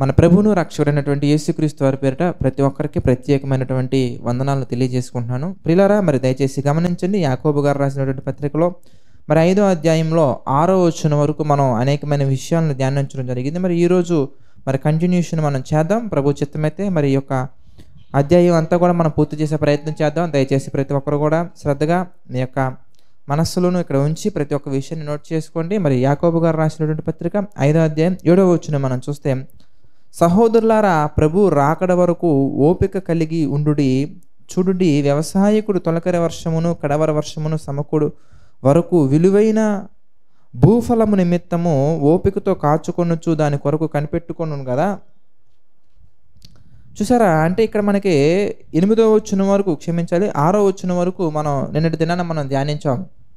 మన ప్రభువును రక్షకుడైనటువంటి యేసుక్రీస్తు వారి పేరిట ప్రతి ఒక్కరికి ప్రత్యేకమైనటువంటి వందనాలను తెలియజేసుకుంటున్నాను ప్రిలారా మరి దయచేసి గమనించండి యాకోబు గారు రాసినటువంటి పత్రికలో మరి ఐదో అధ్యాయంలో ఆరో వచ్చిన వరకు మనం అనేకమైన విషయాలను ధ్యానించడం జరిగింది మరి ఈరోజు మరి కంటిన్యూషన్ మనం చేద్దాం ప్రభు చిత్తమైతే మరి ఈ యొక్క అధ్యాయం అంతా కూడా మనం పూర్తి చేసే ప్రయత్నం చేద్దాం దయచేసి ప్రతి ఒక్కరు కూడా శ్రద్ధగా మీ యొక్క మనస్సులోను ఇక్కడ ఉంచి ప్రతి ఒక్క విషయాన్ని నోట్ చేసుకోండి మరి యాకోబు గారు రాసినటువంటి పత్రిక ఐదో అధ్యాయం ఏడవ వచ్చిన మనం చూస్తే సహోదరులారా ప్రభు రాకడ వరకు ఓపిక కలిగి ఉండుడి చూడుడి వ్యవసాయకుడు తొలకరి వర్షమును కడవర వర్షమును సమకుడు వరకు విలువైన భూఫలము నిమిత్తము ఓపికతో కాచుకొనొచ్చు దాని కొరకు కనిపెట్టుకొను కదా చూసారా అంటే ఇక్కడ మనకి ఎనిమిదో వచ్చిన వరకు క్షమించాలి ఆరో వచ్చిన వరకు మనం నిన్నటి దినాన మనం ధ్యానించాం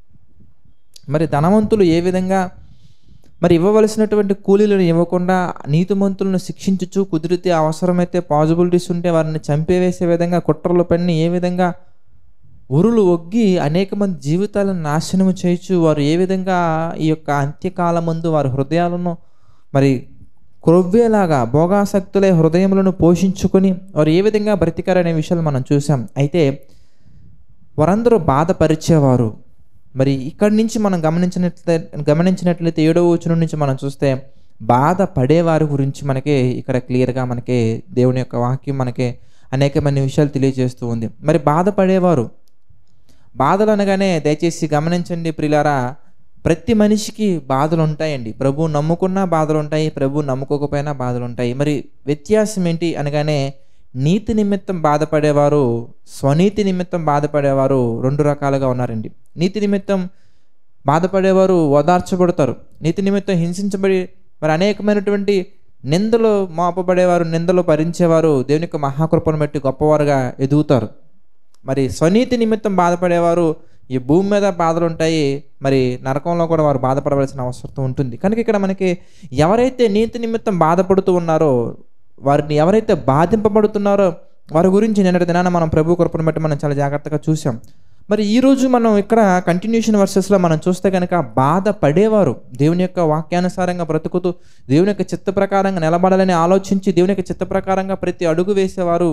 మరి ధనవంతులు ఏ విధంగా మరి ఇవ్వవలసినటువంటి కూలీలను ఇవ్వకుండా నీతిమంతులను శిక్షించుచు కుదిరితే అవసరమైతే పాజిబిలిటీస్ ఉంటే వారిని చంపివేసే విధంగా కుట్రలు పన్ని ఏ విధంగా ఉరులు ఒగ్గి అనేక మంది జీవితాలను నాశనము చేయొచ్చు వారు ఏ విధంగా ఈ యొక్క అంత్యకాలమందు వారి హృదయాలను మరి క్రొవ్వేలాగా భోగాసక్తులే హృదయములను పోషించుకొని వారు ఏ విధంగా బ్రతికారనే విషయాలు మనం చూసాం అయితే వారందరూ బాధపరిచేవారు మరి ఇక్కడి నుంచి మనం గమనించినట్లయితే గమనించినట్లయితే ఏడవ వచనం నుంచి మనం చూస్తే బాధపడేవారి గురించి మనకి ఇక్కడ క్లియర్గా మనకి దేవుని యొక్క వాక్యం మనకి అనేకమైన విషయాలు తెలియజేస్తూ ఉంది మరి బాధపడేవారు బాధలు అనగానే దయచేసి గమనించండి ప్రిలారా ప్రతి మనిషికి బాధలు ఉంటాయండి ప్రభు నమ్ముకున్నా బాధలు ఉంటాయి ప్రభు నమ్ముకోకపోయినా బాధలు ఉంటాయి మరి వ్యత్యాసం ఏంటి అనగానే నీతి నిమిత్తం బాధపడేవారు స్వనీతి నిమిత్తం బాధపడేవారు రెండు రకాలుగా ఉన్నారండి నీతి నిమిత్తం బాధపడేవారు ఓదార్చబడతారు నీతి నిమిత్తం హింసించబడి మరి అనేకమైనటువంటి నిందలు మోపబడేవారు నిందలు భరించేవారు దేవుని యొక్క మహాకృపను బట్టి గొప్పవారుగా ఎదుగుతారు మరి స్వనీతి నిమిత్తం బాధపడేవారు ఈ భూమి మీద బాధలు ఉంటాయి మరి నరకంలో కూడా వారు బాధపడవలసిన అవసరం ఉంటుంది కనుక ఇక్కడ మనకి ఎవరైతే నీతి నిమిత్తం బాధపడుతూ ఉన్నారో వారిని ఎవరైతే బాధింపబడుతున్నారో వారి గురించి నిన్నటి దినాన మనం ప్రభు కృపను బట్టి మనం చాలా జాగ్రత్తగా చూసాం మరి ఈరోజు మనం ఇక్కడ కంటిన్యూషన్ వర్సెస్లో మనం చూస్తే కనుక బాధపడేవారు దేవుని యొక్క వాక్యానుసారంగా బ్రతుకుతూ దేవుని యొక్క చిత్త ప్రకారంగా నిలబడాలని ఆలోచించి దేవుని యొక్క చిత్త ప్రకారంగా ప్రతి అడుగు వేసేవారు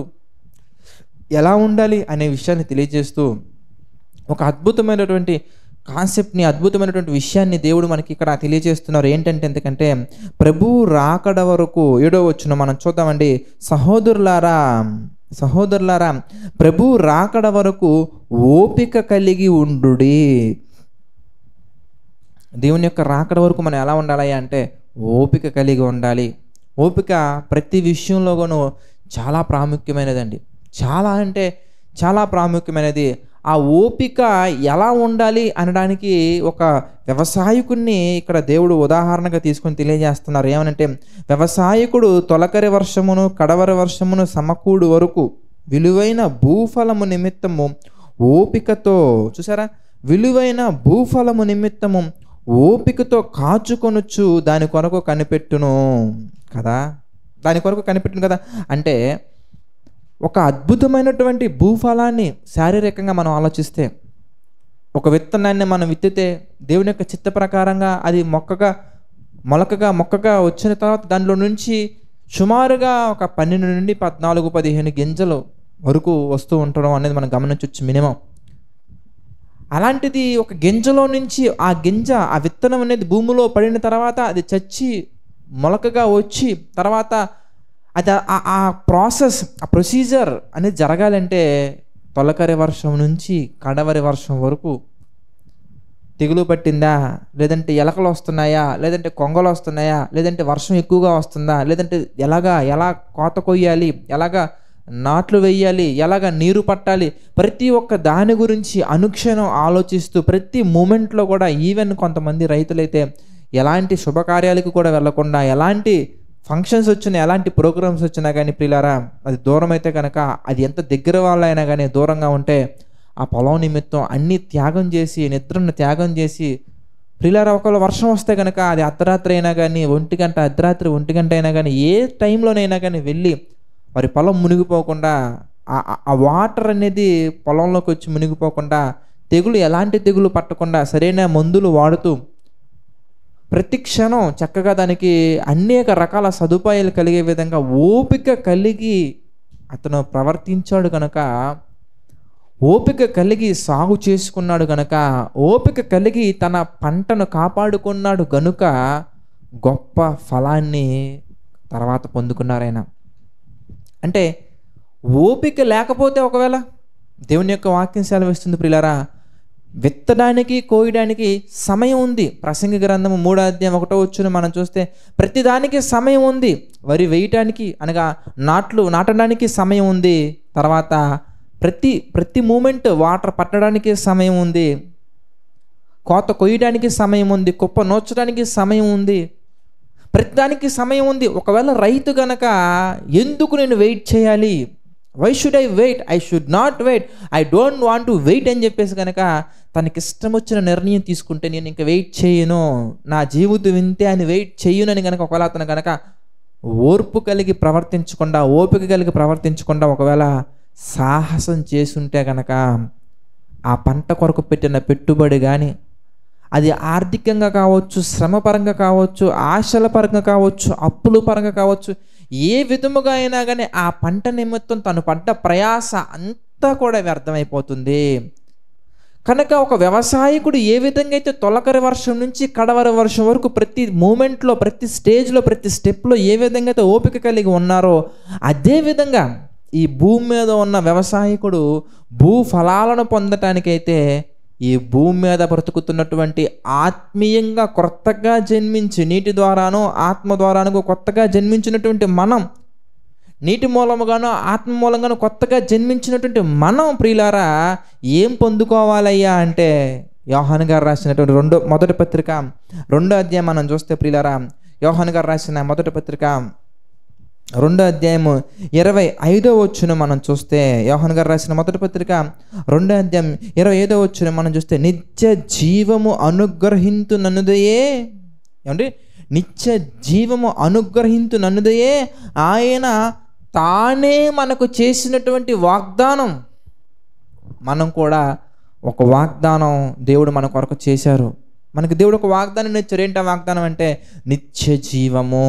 ఎలా ఉండాలి అనే విషయాన్ని తెలియజేస్తూ ఒక అద్భుతమైనటువంటి కాన్సెప్ట్ని అద్భుతమైనటువంటి విషయాన్ని దేవుడు మనకి ఇక్కడ తెలియజేస్తున్నారు ఏంటంటే ఎందుకంటే ప్రభు రాకడ వరకు ఏడో వచ్చిన మనం చూద్దామండి సహోదరులారా సహోదరులారా ప్రభు రాకడ వరకు ఓపిక కలిగి ఉండుడి దేవుని యొక్క రాకడ వరకు మనం ఎలా ఉండాలి అంటే ఓపిక కలిగి ఉండాలి ఓపిక ప్రతి విషయంలోనూ చాలా ప్రాముఖ్యమైనదండి చాలా అంటే చాలా ప్రాముఖ్యమైనది ఆ ఓపిక ఎలా ఉండాలి అనడానికి ఒక వ్యవసాయకుడిని ఇక్కడ దేవుడు ఉదాహరణగా తీసుకొని తెలియజేస్తున్నారు ఏమనంటే వ్యవసాయకుడు తొలకరి వర్షమును కడవరి వర్షమును సమకూడు వరకు విలువైన భూఫలము నిమిత్తము ఓపికతో చూసారా విలువైన భూఫలము నిమిత్తము ఓపికతో కాచుకొనొచ్చు దాని కొరకు కనిపెట్టును కదా దాని కొరకు కనిపెట్టును కదా అంటే ఒక అద్భుతమైనటువంటి భూఫలాన్ని శారీరకంగా మనం ఆలోచిస్తే ఒక విత్తనాన్ని మనం విత్తితే దేవుని యొక్క చిత్త ప్రకారంగా అది మొక్కగా మొలకగా మొక్కగా వచ్చిన తర్వాత దానిలో నుంచి సుమారుగా ఒక పన్నెండు నుండి పద్నాలుగు పదిహేను గింజలు వరకు వస్తూ ఉండడం అనేది మనం గమనించవచ్చు మినిమం అలాంటిది ఒక గింజలో నుంచి ఆ గింజ ఆ విత్తనం అనేది భూమిలో పడిన తర్వాత అది చచ్చి మొలకగా వచ్చి తర్వాత అది ఆ- ఆ ప్రాసెస్ ఆ ప్రొసీజర్ అనేది జరగాలంటే తొలకరి వర్షం నుంచి కడవరి వర్షం వరకు తెగులు పట్టిందా లేదంటే ఎలకలు వస్తున్నాయా లేదంటే కొంగలు వస్తున్నాయా లేదంటే వర్షం ఎక్కువగా వస్తుందా లేదంటే ఎలాగా ఎలా కోత కొయ్యాలి ఎలాగా నాట్లు వేయాలి ఎలాగ నీరు పట్టాలి ప్రతి ఒక్క దాని గురించి అనుక్షణం ఆలోచిస్తూ ప్రతి మూమెంట్లో కూడా ఈవెన్ కొంతమంది రైతులైతే ఎలాంటి శుభకార్యాలకు కూడా వెళ్లకుండా ఎలాంటి ఫంక్షన్స్ వచ్చినా ఎలాంటి ప్రోగ్రామ్స్ వచ్చినా కానీ ప్రియులారా అది దూరం అయితే కనుక అది ఎంత దగ్గర వాళ్ళైనా కానీ దూరంగా ఉంటే ఆ పొలం నిమిత్తం అన్ని త్యాగం చేసి నిద్రను త్యాగం చేసి ప్రియులారా ఒకవేళ వర్షం వస్తే కనుక అది అర్ధరాత్రి అయినా కానీ ఒంటి గంట అర్ధరాత్రి ఒంటి గంట అయినా కానీ ఏ టైంలోనైనా కానీ వెళ్ళి వారి పొలం మునిగిపోకుండా ఆ- ఆ- ఆ వాటర్ అనేది పొలంలోకి వచ్చి మునిగిపోకుండా తెగులు ఎలాంటి తెగులు పట్టకుండా సరైన మందులు వాడుతూ ప్రతి క్షణం చక్కగా దానికి అనేక రకాల సదుపాయాలు కలిగే విధంగా ఓపిక కలిగి అతను ప్రవర్తించాడు కనుక ఓపిక కలిగి సాగు చేసుకున్నాడు గనక ఓపిక కలిగి తన పంటను కాపాడుకున్నాడు గనుక గొప్ప ఫలాన్ని తర్వాత పొందుకున్నారాయన అంటే ఓపిక లేకపోతే ఒకవేళ దేవుని యొక్క వాక్యం సెలవిస్తుంది ప్రియులారా విత్తడానికి కోయడానికి సమయం ఉంది ప్రసంగి గ్రంథము మూడో అధ్యాయం ఒకటో వచ్చును మనం చూస్తే ప్రతిదానికి సమయం ఉంది వరి వేయటానికి అనగా నాట్లు నాటడానికి సమయం ఉంది తర్వాత ప్రతి ప్రతి మూమెంట్ వాటర్ పట్టడానికి సమయం ఉంది కోత కొయ్యడానికి సమయం ఉంది కుప్ప నోచడానికి సమయం ఉంది ప్రతిదానికి సమయం ఉంది ఒకవేళ రైతు గనక ఎందుకు నేను వెయిట్ చేయాలి why should I wait I should not wait I don't want to wait అని చెప్పేసి కనుక తనకి ఇష్టం వచ్చిన నిర్ణయం తీసుకుంటే నేను ఇంకా వెయిట్ చేయను నా జీవితం వింతే అని వెయిట్ చేయను అని కనుక ఒకవేళ అతను కనుక ఓర్పు కలిగి ప్రవర్తించకుండా ఓపిక కలిగి ప్రవర్తించకుండా ఒకవేళ సాహసం చేసుంటే కనుక ఆ పంట కొరకు పెట్టిన పెట్టుబడి కానీ అది ఆర్థికంగా కావచ్చు శ్రమ పరంగా కావచ్చు ఆశల పరంగా కావచ్చు అప్పుల పరంగా కావచ్చు ఏ విధముగా అయినా కానీ ఆ పంట నిమిత్తం తను పడ్డ ప్రయాస అంతా కూడా వ్యర్థమైపోతుంది కనుక ఒక వ్యవసాయకుడు ఏ విధంగా అయితే తొలకరి వర్షం నుంచి కడవరి వర్షం వరకు ప్రతి మూమెంట్లో ప్రతి స్టేజ్లో ప్రతి స్టెప్లో ఏ విధంగా అయితే ఓపిక కలిగి ఉన్నారో అదే విధంగా ఈ భూమి మీద ఉన్న వ్యవసాయకుడు భూ ఫలాలను పొందటానికైతే ఈ భూమి మీద బ్రతుకుతున్నటువంటి ఆత్మీయంగా కొత్తగా జన్మించి నీటి ద్వారానో ఆత్మ ద్వారానో కొత్తగా జన్మించినటువంటి మనం నీటి మూలముగానో ఆత్మ మూలంగానో కొత్తగా జన్మించినటువంటి మనం ప్రియులారా ఏం పొందుకోవాలయ్యా అంటే యోహాన్ గారు రాసినటువంటి రెండో మొదటి పత్రిక రెండో అధ్యాయం మనం చూస్తే ప్రియులారా యోహాన్ గారు రాసిన మొదటి పత్రిక రెండో అధ్యాయము ఇరవై ఐదో వచ్చున మనం చూస్తే యోహన్ గారు రాసిన మొదటి పత్రిక రెండో అధ్యాయం ఇరవై ఐదో వచ్చున మనం చూస్తే నిత్య జీవము అనుగ్రహింతు నన్నుదయే ఏమండి నిత్య జీవము అనుగ్రహింతు నన్నుదయే ఆయన తానే మనకు చేసినటువంటి వాగ్దానం మనం కూడా ఒక వాగ్దానం దేవుడు మన కొరకు చేశారు మనకి దేవుడు ఒక వాగ్దానం ఇచ్చారు ఏంటి ఆ వాగ్దానం అంటే నిత్య జీవము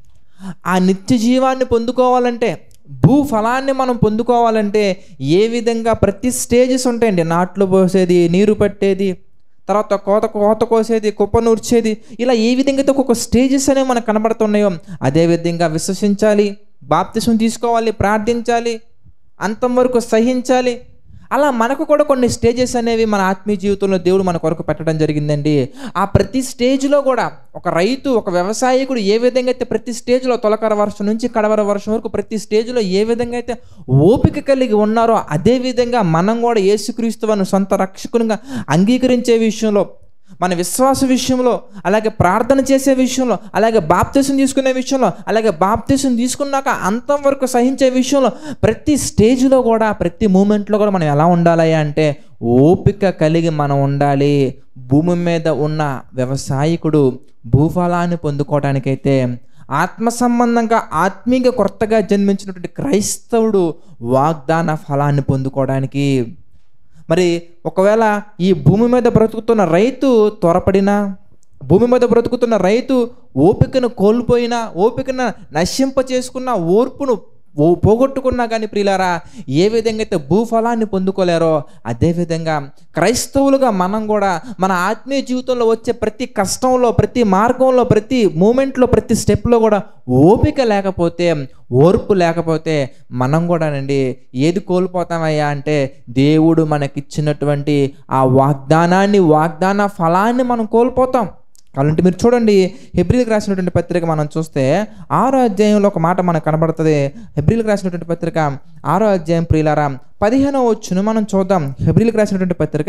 ఆ నిత్య జీవాన్ని పొందుకోవాలంటే భూ ఫలాన్ని మనం పొందుకోవాలంటే ఏ విధంగా ప్రతి స్టేజెస్ ఉంటాయండి నాట్లు పోసేది నీరు పట్టేది తర్వాత కోత కోత కోసేది కుప్ప నూర్చేది ఇలా ఏ విధంగా అయితే ఒక్కొక్క స్టేజెస్ అనేవి మనకు కనబడుతున్నాయో అదే విధంగా విశ్వసించాలి బాప్తిసం తీసుకోవాలి ప్రార్థించాలి అంతం వరకు సహించాలి అలా మనకు కూడా కొన్ని స్టేజెస్ అనేవి మన ఆత్మీయ జీవితంలో దేవుడు మన కొరకు పెట్టడం జరిగిందండి ఆ ప్రతి స్టేజ్లో కూడా ఒక రైతు ఒక వ్యవసాయకుడు ఏ విధంగా అయితే ప్రతి స్టేజ్లో తొలకర వర్షం నుంచి కడవర వర్షం వరకు ప్రతి స్టేజ్లో ఏ విధంగా అయితే ఓపిక కలిగి ఉన్నారో అదే విధంగా మనం కూడా యేసుక్రీస్తువును సొంత రక్షకునిగా అంగీకరించే విషయంలో మన విశ్వాస విషయంలో అలాగే ప్రార్థన చేసే విషయంలో అలాగే బాప్తీసం తీసుకునే విషయంలో అలాగే బాప్తీసం తీసుకున్నాక అంతం వరకు సహించే విషయంలో ప్రతి స్టేజ్లో కూడా ప్రతి మూమెంట్లో కూడా మనం ఎలా ఉండాలి అంటే ఓపిక కలిగి మనం ఉండాలి భూమి మీద ఉన్న వ్యవసాయకుడు భూఫలాన్ని పొందుకోవడానికైతే ఆత్మ సంబంధంగా ఆత్మీయంగా కొత్తగా జన్మించినటువంటి క్రైస్తవుడు వాగ్దాన ఫలాన్ని పొందుకోవడానికి మరి ఒకవేళ ఈ భూమి మీద బ్రతుకుతున్న రైతు త్వరపడినా భూమి మీద బ్రతుకుతున్న రైతు ఓపికను కోల్పోయినా ఓపికను నశింప చేసుకున్న ఓర్పును ఓ పోగొట్టుకున్నా కానీ ప్రియులారా ఏ విధంగా అయితే భూఫలాన్ని పొందుకోలేరో అదేవిధంగా క్రైస్తవులుగా మనం కూడా మన ఆత్మీయ జీవితంలో వచ్చే ప్రతి కష్టంలో ప్రతి మార్గంలో ప్రతి మూమెంట్లో ప్రతి స్టెప్లో కూడా ఓపిక లేకపోతే ఓర్పు లేకపోతే మనం కూడానండి ఏది కోల్పోతామయ్యా అంటే దేవుడు మనకిచ్చినటువంటి ఆ వాగ్దానాన్ని వాగ్దాన ఫలాన్ని మనం కోల్పోతాం కాబట్టి మీరు చూడండి హెబ్రిల్కి రాసినటువంటి పత్రిక మనం చూస్తే ఆరో అధ్యాయంలో ఒక మాట మనకు కనబడుతుంది హెబ్రిల్కి రాసినటువంటి పత్రిక ఆరో అధ్యాయం ప్రియులారా పదిహేనో వచ్చును మనం చూద్దాం హెబ్రిల్కి రాసినటువంటి పత్రిక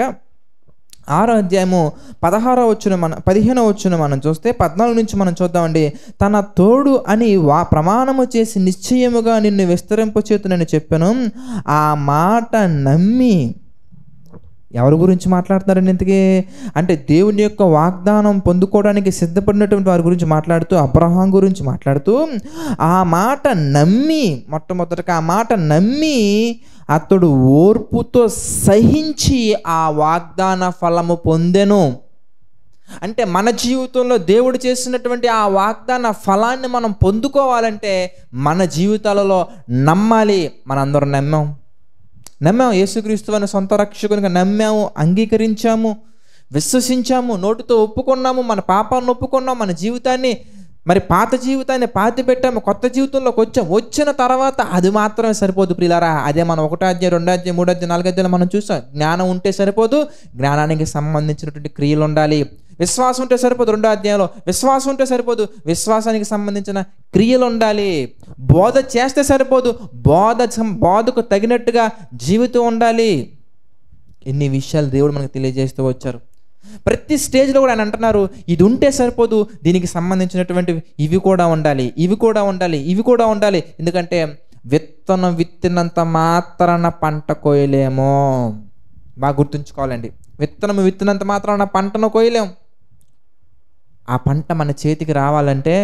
ఆరో అధ్యాయము పదహారో వచ్చున మన పదిహేనో వచ్చున మనం చూస్తే పద్నాలుగు నుంచి మనం చూద్దామండి తన తోడు అని వా ప్రమాణము చేసి నిశ్చయముగా నిన్ను విస్తరింపచేతునని చెప్పాను ఆ మాట నమ్మి ఎవరి గురించి మాట్లాడుతున్నారండి ఇంతకీ అంటే దేవుని యొక్క వాగ్దానం పొందుకోవడానికి సిద్ధపడినటువంటి వారి గురించి మాట్లాడుతూ అబ్రహాం గురించి మాట్లాడుతూ ఆ మాట నమ్మి మొట్టమొదటిగా ఆ మాట నమ్మి అతడు ఓర్పుతో సహించి ఆ వాగ్దాన ఫలము పొందెను అంటే మన జీవితంలో దేవుడు చేసినటువంటి ఆ వాగ్దాన ఫలాన్ని మనం పొందుకోవాలంటే మన జీవితాలలో నమ్మాలి మనందరం నమ్మాం నమ్మాము యేసుక్రీస్తు అని సొంత రక్షకునిగా నమ్మాము అంగీకరించాము విశ్వసించాము నోటితో ఒప్పుకున్నాము మన పాపాలను ఒప్పుకున్నాము మన జీవితాన్ని మరి పాత జీవితాన్ని పాతి పెట్టాము కొత్త జీవితంలోకి వచ్చాం వచ్చిన తర్వాత అది మాత్రమే సరిపోదు ప్రియులారా అదే మనం ఒకటో అధ్యాయం రెండో అధ్యాయం మూడో అధ్యాయం నాలుగో అధ్యాయం మనం చూసాం జ్ఞానం ఉంటే సరిపోదు జ్ఞానానికి సంబంధించినటువంటి క్రియలు ఉండాలి విశ్వాసం ఉంటే సరిపోదు రెండో అధ్యాయంలో విశ్వాసం ఉంటే సరిపోదు విశ్వాసానికి సంబంధించిన క్రియలు ఉండాలి బోధ చేస్తే సరిపోదు బోధ సం- బోధకు తగినట్టుగా జీవితం ఉండాలి ఎన్ని విషయాలు దేవుడు మనకు తెలియజేస్తూ వచ్చారు ప్రతి స్టేజ్లో కూడా ఆయన అంటున్నారు ఇది ఉంటే సరిపోదు దీనికి సంబంధించినటువంటి ఇవి కూడా ఉండాలి ఇవి కూడా ఉండాలి ఇవి కూడా ఉండాలి ఎందుకంటే విత్తనం విత్తినంత మాత్రాన పంట కోయలేమో బాగా గుర్తుంచుకోవాలండి విత్తనం విత్తినంత మాత్రాన పంటను కోయలేం ఆ పంట మన చేతికి రావాలంటే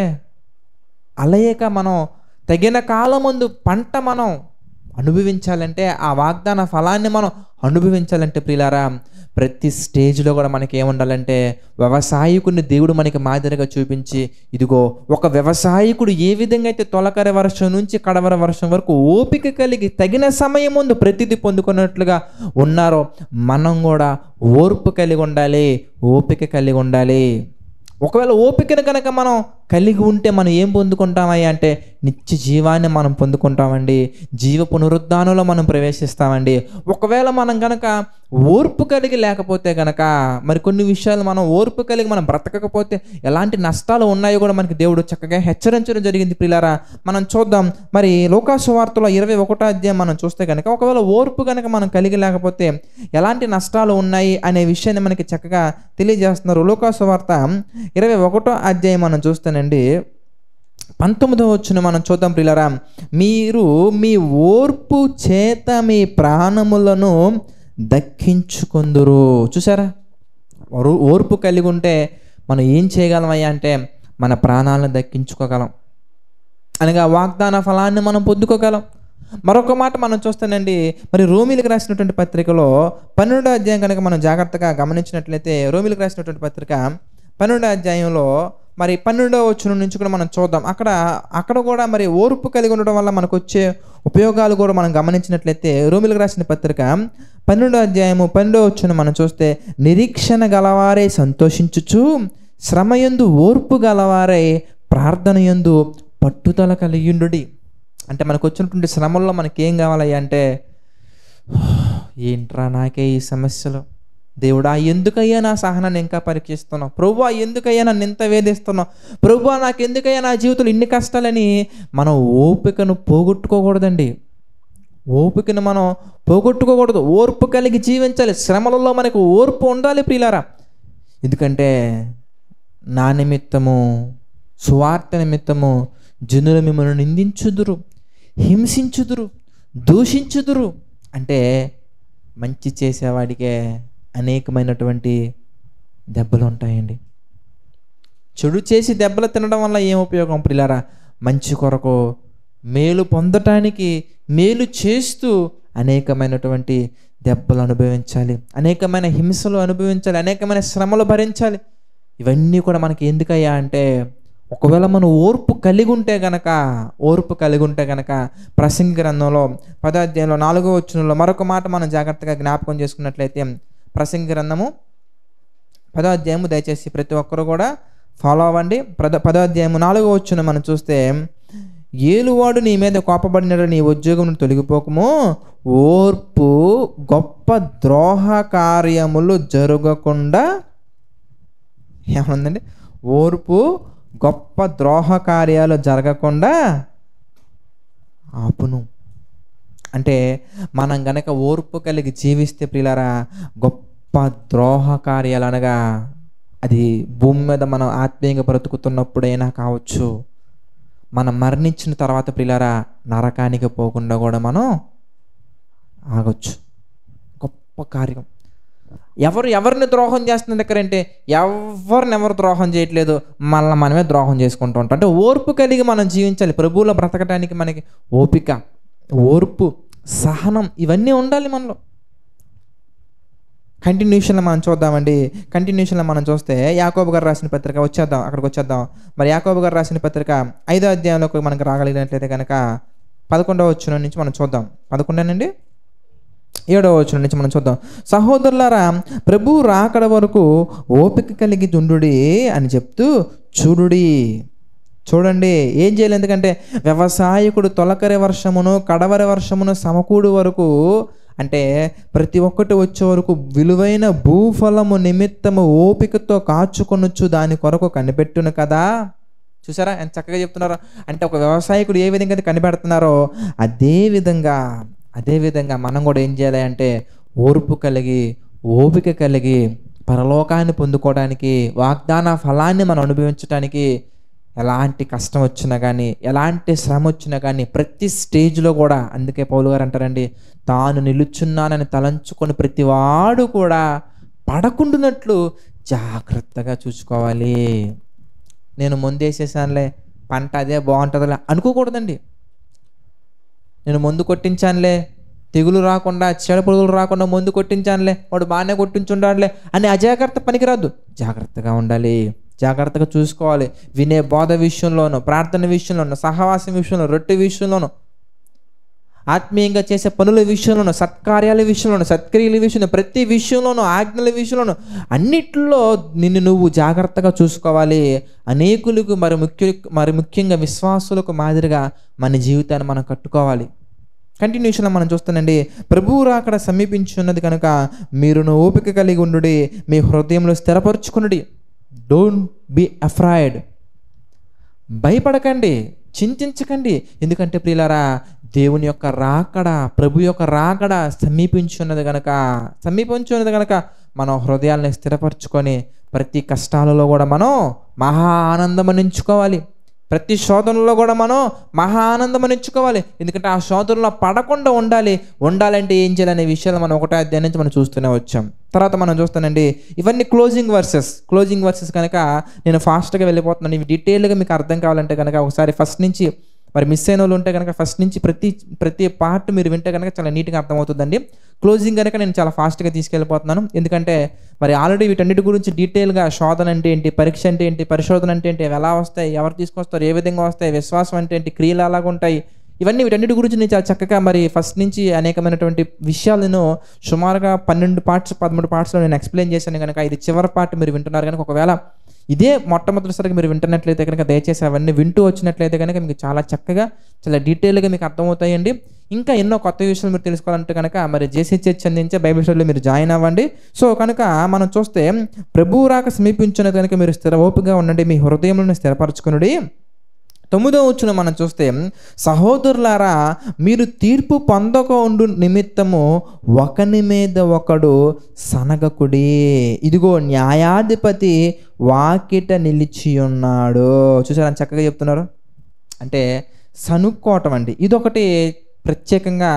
అలయక మనం తగిన కాలం ముందు పంట మనం అనుభవించాలంటే ఆ వాగ్దాన ఫలాన్ని మనం అనుభవించాలంటే ప్రియులారా ప్రతి స్టేజ్లో కూడా మనకి ఏముండాలంటే వ్యవసాయకుడిని దేవుడు మనకి మాదిరిగా చూపించి ఇదిగో ఒక వ్యవసాయకుడు ఏ విధంగా అయితే తొలకరి వర్షం నుంచి కడవర వర్షం వరకు ఓపిక కలిగి తగిన సమయం ముందు ప్రతిదీ పొందుకున్నట్లుగా ఉన్నారో మనం కూడా ఓర్పు కలిగి ఉండాలి ఓపిక కలిగి ఉండాలి ఒకవేళ ఓపికను కనుక మనం కలిగి ఉంటే మనం ఏం పొందుకుంటామయ్యా అంటే నిత్య జీవాన్ని మనం పొందుకుంటామండి జీవ పునరుద్ధానంలో మనం ప్రవేశిస్తామండి ఒకవేళ మనం కనుక ఓర్పు కలిగి లేకపోతే కనుక మరి కొన్ని విషయాలు మనం ఓర్పు కలిగి మనం బ్రతకకపోతే ఎలాంటి నష్టాలు ఉన్నాయో కూడా మనకి దేవుడు చక్కగా హెచ్చరించడం జరిగింది ప్రిలారా మనం చూద్దాం మరి లోకాసు వార్తలో ఇరవై ఒకటో అధ్యాయం మనం చూస్తే కనుక ఒకవేళ ఓర్పు కనుక మనం కలిగి లేకపోతే ఎలాంటి నష్టాలు ఉన్నాయి అనే విషయాన్ని మనకి చక్కగా తెలియజేస్తున్నారు లోకాసు వార్త ఇరవై ఒకటో అధ్యాయం మనం చూస్తానండి పంతొమ్మిదో వచ్చిన మనం చూద్దాం ప్రియులరా మీరు మీ ఓర్పు చేత మీ ప్రాణములను దక్కించుకుందురు చూసారా ఓరు- ఓర్పు కలిగి ఉంటే మనం ఏం చేయగలమయ్యా అంటే మన ప్రాణాలను దక్కించుకోగలం అనగా వాగ్దాన ఫలాన్ని మనం పొందుకోగలం మరొక మాట మనం చూస్తానండి మరి రోమిలకు రాసినటువంటి పత్రికలో పన్నెండో అధ్యాయం కనుక మనం జాగ్రత్తగా గమనించినట్లయితే రోమిలకు రాసినటువంటి పత్రిక పన్నెండో అధ్యాయంలో మరి పన్నెండో వచ్చిన నుంచి కూడా మనం చూద్దాం అక్కడ అక్కడ కూడా మరి ఓర్పు కలిగి ఉండడం వల్ల మనకు వచ్చే ఉపయోగాలు కూడా మనం గమనించినట్లయితే రోమిలకు రాసిన పత్రిక పన్నెండో అధ్యాయము పన్నెండో వచ్చిన మనం చూస్తే నిరీక్షణ గలవారే సంతోషించుచు శ్రమయందు ఓర్పు గలవారే ప్రార్థన యందు పట్టుదల కలిగిండుడి అంటే మనకు వచ్చినటువంటి శ్రమల్లో మనకేం కావాలయ్యా అంటే ఏంట్రా నాకే ఈ సమస్యలు దేవుడా ఎందుకయ్యా నా సహనాన్ని ఇంకా పరీక్షిస్తున్నావు ప్రభువా ఎందుకయ్యా నన్ను ఇంత వేధిస్తున్నావు ప్రభువా నాకు ఎందుకయ్యా నా జీవితంలో ఇన్ని కష్టాలని మనం ఓపికను పోగొట్టుకోకూడదండి ఓపికను మనం పోగొట్టుకోకూడదు ఓర్పు కలిగి జీవించాలి శ్రమలలో మనకు ఓర్పు ఉండాలి ప్రియులారా ఎందుకంటే నా నిమిత్తము సువార్త నిమిత్తము జనులు మిమ్మల్ని నిందించుదురు హింసించుదురు దూషించుదురు అంటే మంచి చేసేవాడికే అనేకమైనటువంటి దెబ్బలు ఉంటాయండి చెడు చేసి దెబ్బలు తినడం వల్ల ఏం ఉపయోగం ప్రిలారా మంచి కొరకు మేలు పొందటానికి మేలు చేస్తూ అనేకమైనటువంటి దెబ్బలు అనుభవించాలి అనేకమైన హింసలు అనుభవించాలి అనేకమైన శ్రమలు భరించాలి ఇవన్నీ కూడా మనకి ఎందుకయ్యా అంటే ఒకవేళ మనం ఓర్పు కలిగి ఉంటే గనక ఓర్పు కలిగి ఉంటే గనక ప్రసంగి గ్రంథంలో పదాధ్యాయంలో నాలుగో వచ్చినలో మరొక మాట మనం జాగ్రత్తగా జ్ఞాపకం చేసుకున్నట్లయితే ప్రసంగి గ్రంథము పదాధ్యాయము దయచేసి ప్రతి ఒక్కరు కూడా ఫాలో అవ్వండి పద పదాధ్యాయము నాలుగో వచ్చిన మనం చూస్తే ఏలువాడు నీ మీద కోపబడినట్టు నీ ఉద్యోగం తొలగిపోకము ఓర్పు గొప్ప ద్రోహ కార్యములు జరగకుండా ఏమనుందండి ఓర్పు గొప్ప ద్రోహ కార్యాలు జరగకుండా ఆపును అంటే మనం గనక ఓర్పు కలిగి జీవిస్తే ప్రియులారా గొప్ప ద్రోహ కార్యాలు అనగా అది భూమి మీద మనం ఆత్మీయంగా బ్రతుకుతున్నప్పుడైనా కావచ్చు మనం మరణించిన తర్వాత ప్రియులారా నరకానికి పోకుండా కూడా మనం ఆగొచ్చు గొప్ప కార్యం ఎవరు ఎవరిని ద్రోహం చేస్తున్న దగ్గర అంటే ఎవరిని ఎవరు ద్రోహం చేయట్లేదు మళ్ళీ మనమే ద్రోహం చేసుకుంటూ ఉంటాం అంటే ఓర్పు కలిగి మనం జీవించాలి ప్రభువులో బ్రతకడానికి మనకి ఓపిక ఓర్పు సహనం ఇవన్నీ ఉండాలి మనలో కంటిన్యూషన్లో మనం చూద్దామండి కంటిన్యూషన్లో మనం చూస్తే యాకోబు గారు రాసిన పత్రిక వచ్చేద్దాం అక్కడికి వచ్చేద్దాం మరి యాకోబు గారు రాసిన పత్రిక ఐదో అధ్యాయంలోకి మనకు రాగలిగినట్లయితే కనుక పదకొండవ వచ్చిన నుంచి మనం చూద్దాం పదకొండేనండి ఏడవ వచ్చిన నుంచి మనం చూద్దాం సహోదరులారా ప్రభు రాకడ వరకు ఓపిక కలిగి దుండుడి అని చెప్తూ చూడుడి చూడండి ఏం చేయాలి ఎందుకంటే వ్యవసాయకుడు తొలకరి వర్షమును కడవరి వర్షమును సమకూడు వరకు అంటే ప్రతి ఒక్కటి వచ్చే వరకు విలువైన భూఫలము నిమిత్తము ఓపికతో కాచుకొనొచ్చు దాని కొరకు కనిపెట్టును కదా చూసారా ఎంత చక్కగా చెప్తున్నారో అంటే ఒక వ్యవసాయకుడు ఏ విధంగా అయితే కనిపెడుతున్నారో అదే విధంగా అదే విధంగా మనం కూడా ఏం చేయాలి అంటే ఓర్పు కలిగి ఓపిక కలిగి పరలోకాన్ని పొందుకోవడానికి వాగ్దాన ఫలాన్ని మనం అనుభవించడానికి ఎలాంటి కష్టం వచ్చినా కానీ ఎలాంటి శ్రమ వచ్చినా కానీ ప్రతి స్టేజ్లో కూడా అందుకే పౌలు గారు అంటారండి తాను నిలుచున్నానని తలంచుకొని ప్రతివాడు కూడా పడకుండునట్లు జాగ్రత్తగా చూసుకోవాలి నేను ముందేసేసానులే పంట అదే బాగుంటుందిలే అనుకోకూడదండి నేను మందు కొట్టించానులే తెగులు రాకుండా చెడ పురుగులు రాకుండా మందు కొట్టించానులే వాడు బాగానే కొట్టించుండాడులే అని అజాగ్రత్త పనికిరాదు జాగ్రత్తగా ఉండాలి జాగ్రత్తగా చూసుకోవాలి వినే బోధ విషయంలోనూ ప్రార్థన విషయంలోనూ సహవాసం విషయంలో రొట్టె విషయంలోనూ ఆత్మీయంగా చేసే పనుల విషయంలోనూ సత్కార్యాల విషయంలోనూ సత్క్రియల విషయంలో ప్రతి విషయంలోనూ ఆజ్ఞల విషయంలోనూ అన్నిట్లో నిన్ను నువ్వు జాగ్రత్తగా చూసుకోవాలి అనేకులకు మరి ముఖ్య మరి ముఖ్యంగా విశ్వాసులకు మాదిరిగా మన జీవితాన్ని మనం కట్టుకోవాలి కంటిన్యూషన్లో మనం చూస్తానండి ప్రభువు రాకడ సమీపించున్నది కనుక మీరును ఓపిక కలిగి ఉండుడి మీ హృదయంలో స్థిరపరచుకునుడి డోంట్ బి అఫ్రాయిడ్ భయపడకండి చింతించకండి ఎందుకంటే ప్రియులారా దేవుని యొక్క రాకడ ప్రభు యొక్క రాకడ సమీపించున్నది గనక సమీపించున్నది గనక మనం హృదయాల్ని స్థిరపరచుకొని ప్రతి కష్టాలలో కూడా మనం మహా ఆనందం అనించుకోవాలి ప్రతి శోధనలో కూడా మనం మహా ఆనందం అనించుకోవాలి ఎందుకంటే ఆ శోధనలో పడకుండా ఉండాలి ఉండాలంటే ఏం చేయాలనే విషయాలు మనం ఒకటో అధ్యాయం నుంచి మనం చూస్తూనే వచ్చాం తర్వాత మనం చూస్తానండి ఇవన్నీ క్లోజింగ్ వర్సెస్ క్లోజింగ్ వర్సెస్ కనుక నేను ఫాస్ట్గా వెళ్ళిపోతున్నాను ఇవి డీటెయిల్గా మీకు అర్థం కావాలంటే కనుక ఒకసారి ఫస్ట్ నుంచి మరి మిస్ అయిన వాళ్ళు ఉంటే కనుక ఫస్ట్ నుంచి ప్రతి ప్రతి పార్ట్ మీరు వింటే కనుక చాలా నీట్గా అర్థమవుతుందండి క్లోజింగ్ కనుక నేను చాలా ఫాస్ట్గా తీసుకెళ్ళిపోతున్నాను ఎందుకంటే మరి ఆల్రెడీ వీటన్నిటి గురించి డీటెయిల్గా శోధన అంటే ఏంటి పరీక్ష అంటే ఏంటి పరిశోధన అంటే ఏంటి అవి ఎలా వస్తాయి ఎవరు తీసుకొస్తారు ఏ విధంగా వస్తాయి విశ్వాసం అంటే ఏంటి క్రియలు ఎలాగ ఉంటాయి ఇవన్నీ వీటన్నిటి గురించి నేను చాలా చక్కగా మరి ఫస్ట్ నుంచి అనేకమైనటువంటి విషయాలను సుమారుగా పన్నెండు పార్ట్స్ పదమూడు పార్ట్స్లో నేను ఎక్స్ప్లెయిన్ చేశాను కనుక ఇది చివరి పార్ట్ మీరు వింటున్నారు కనుక ఒకవేళ ఇదే మొట్టమొదటిసారిగా మీరు వింటున్నట్లయితే కనుక దయచేసి అవన్నీ వింటూ వచ్చినట్లయితే కనుక మీకు చాలా చక్కగా చాలా డీటెయిల్గా మీకు అర్థమవుతాయండి ఇంకా ఎన్నో కొత్త విషయాలు మీరు తెలుసుకోవాలంటే కనుక మరి జేసీ చర్చ్ అందించే బైబిల్ స్టడీలో మీరు జాయిన్ అవ్వండి సో కనుక మనం చూస్తే ప్రభువు రాక సమీపించినది కనుక మీరు స్థిర ఓపికగా ఉండండి మీ హృదయంలో స్థిరపరచుకునుడి తొమ్మిదో వచ్చిన మనం చూస్తే సహోదరులారా మీరు తీర్పు పొందక ఉండు నిమిత్తము ఒకని మీద ఒకడు సనగకుడి ఇదిగో న్యాయాధిపతి వాకిట నిలిచి ఉన్నాడు చూసారా చక్కగా చెప్తున్నారు అంటే సనుక్కోవటం అండి ఇదొకటి ప్రత్యేకంగా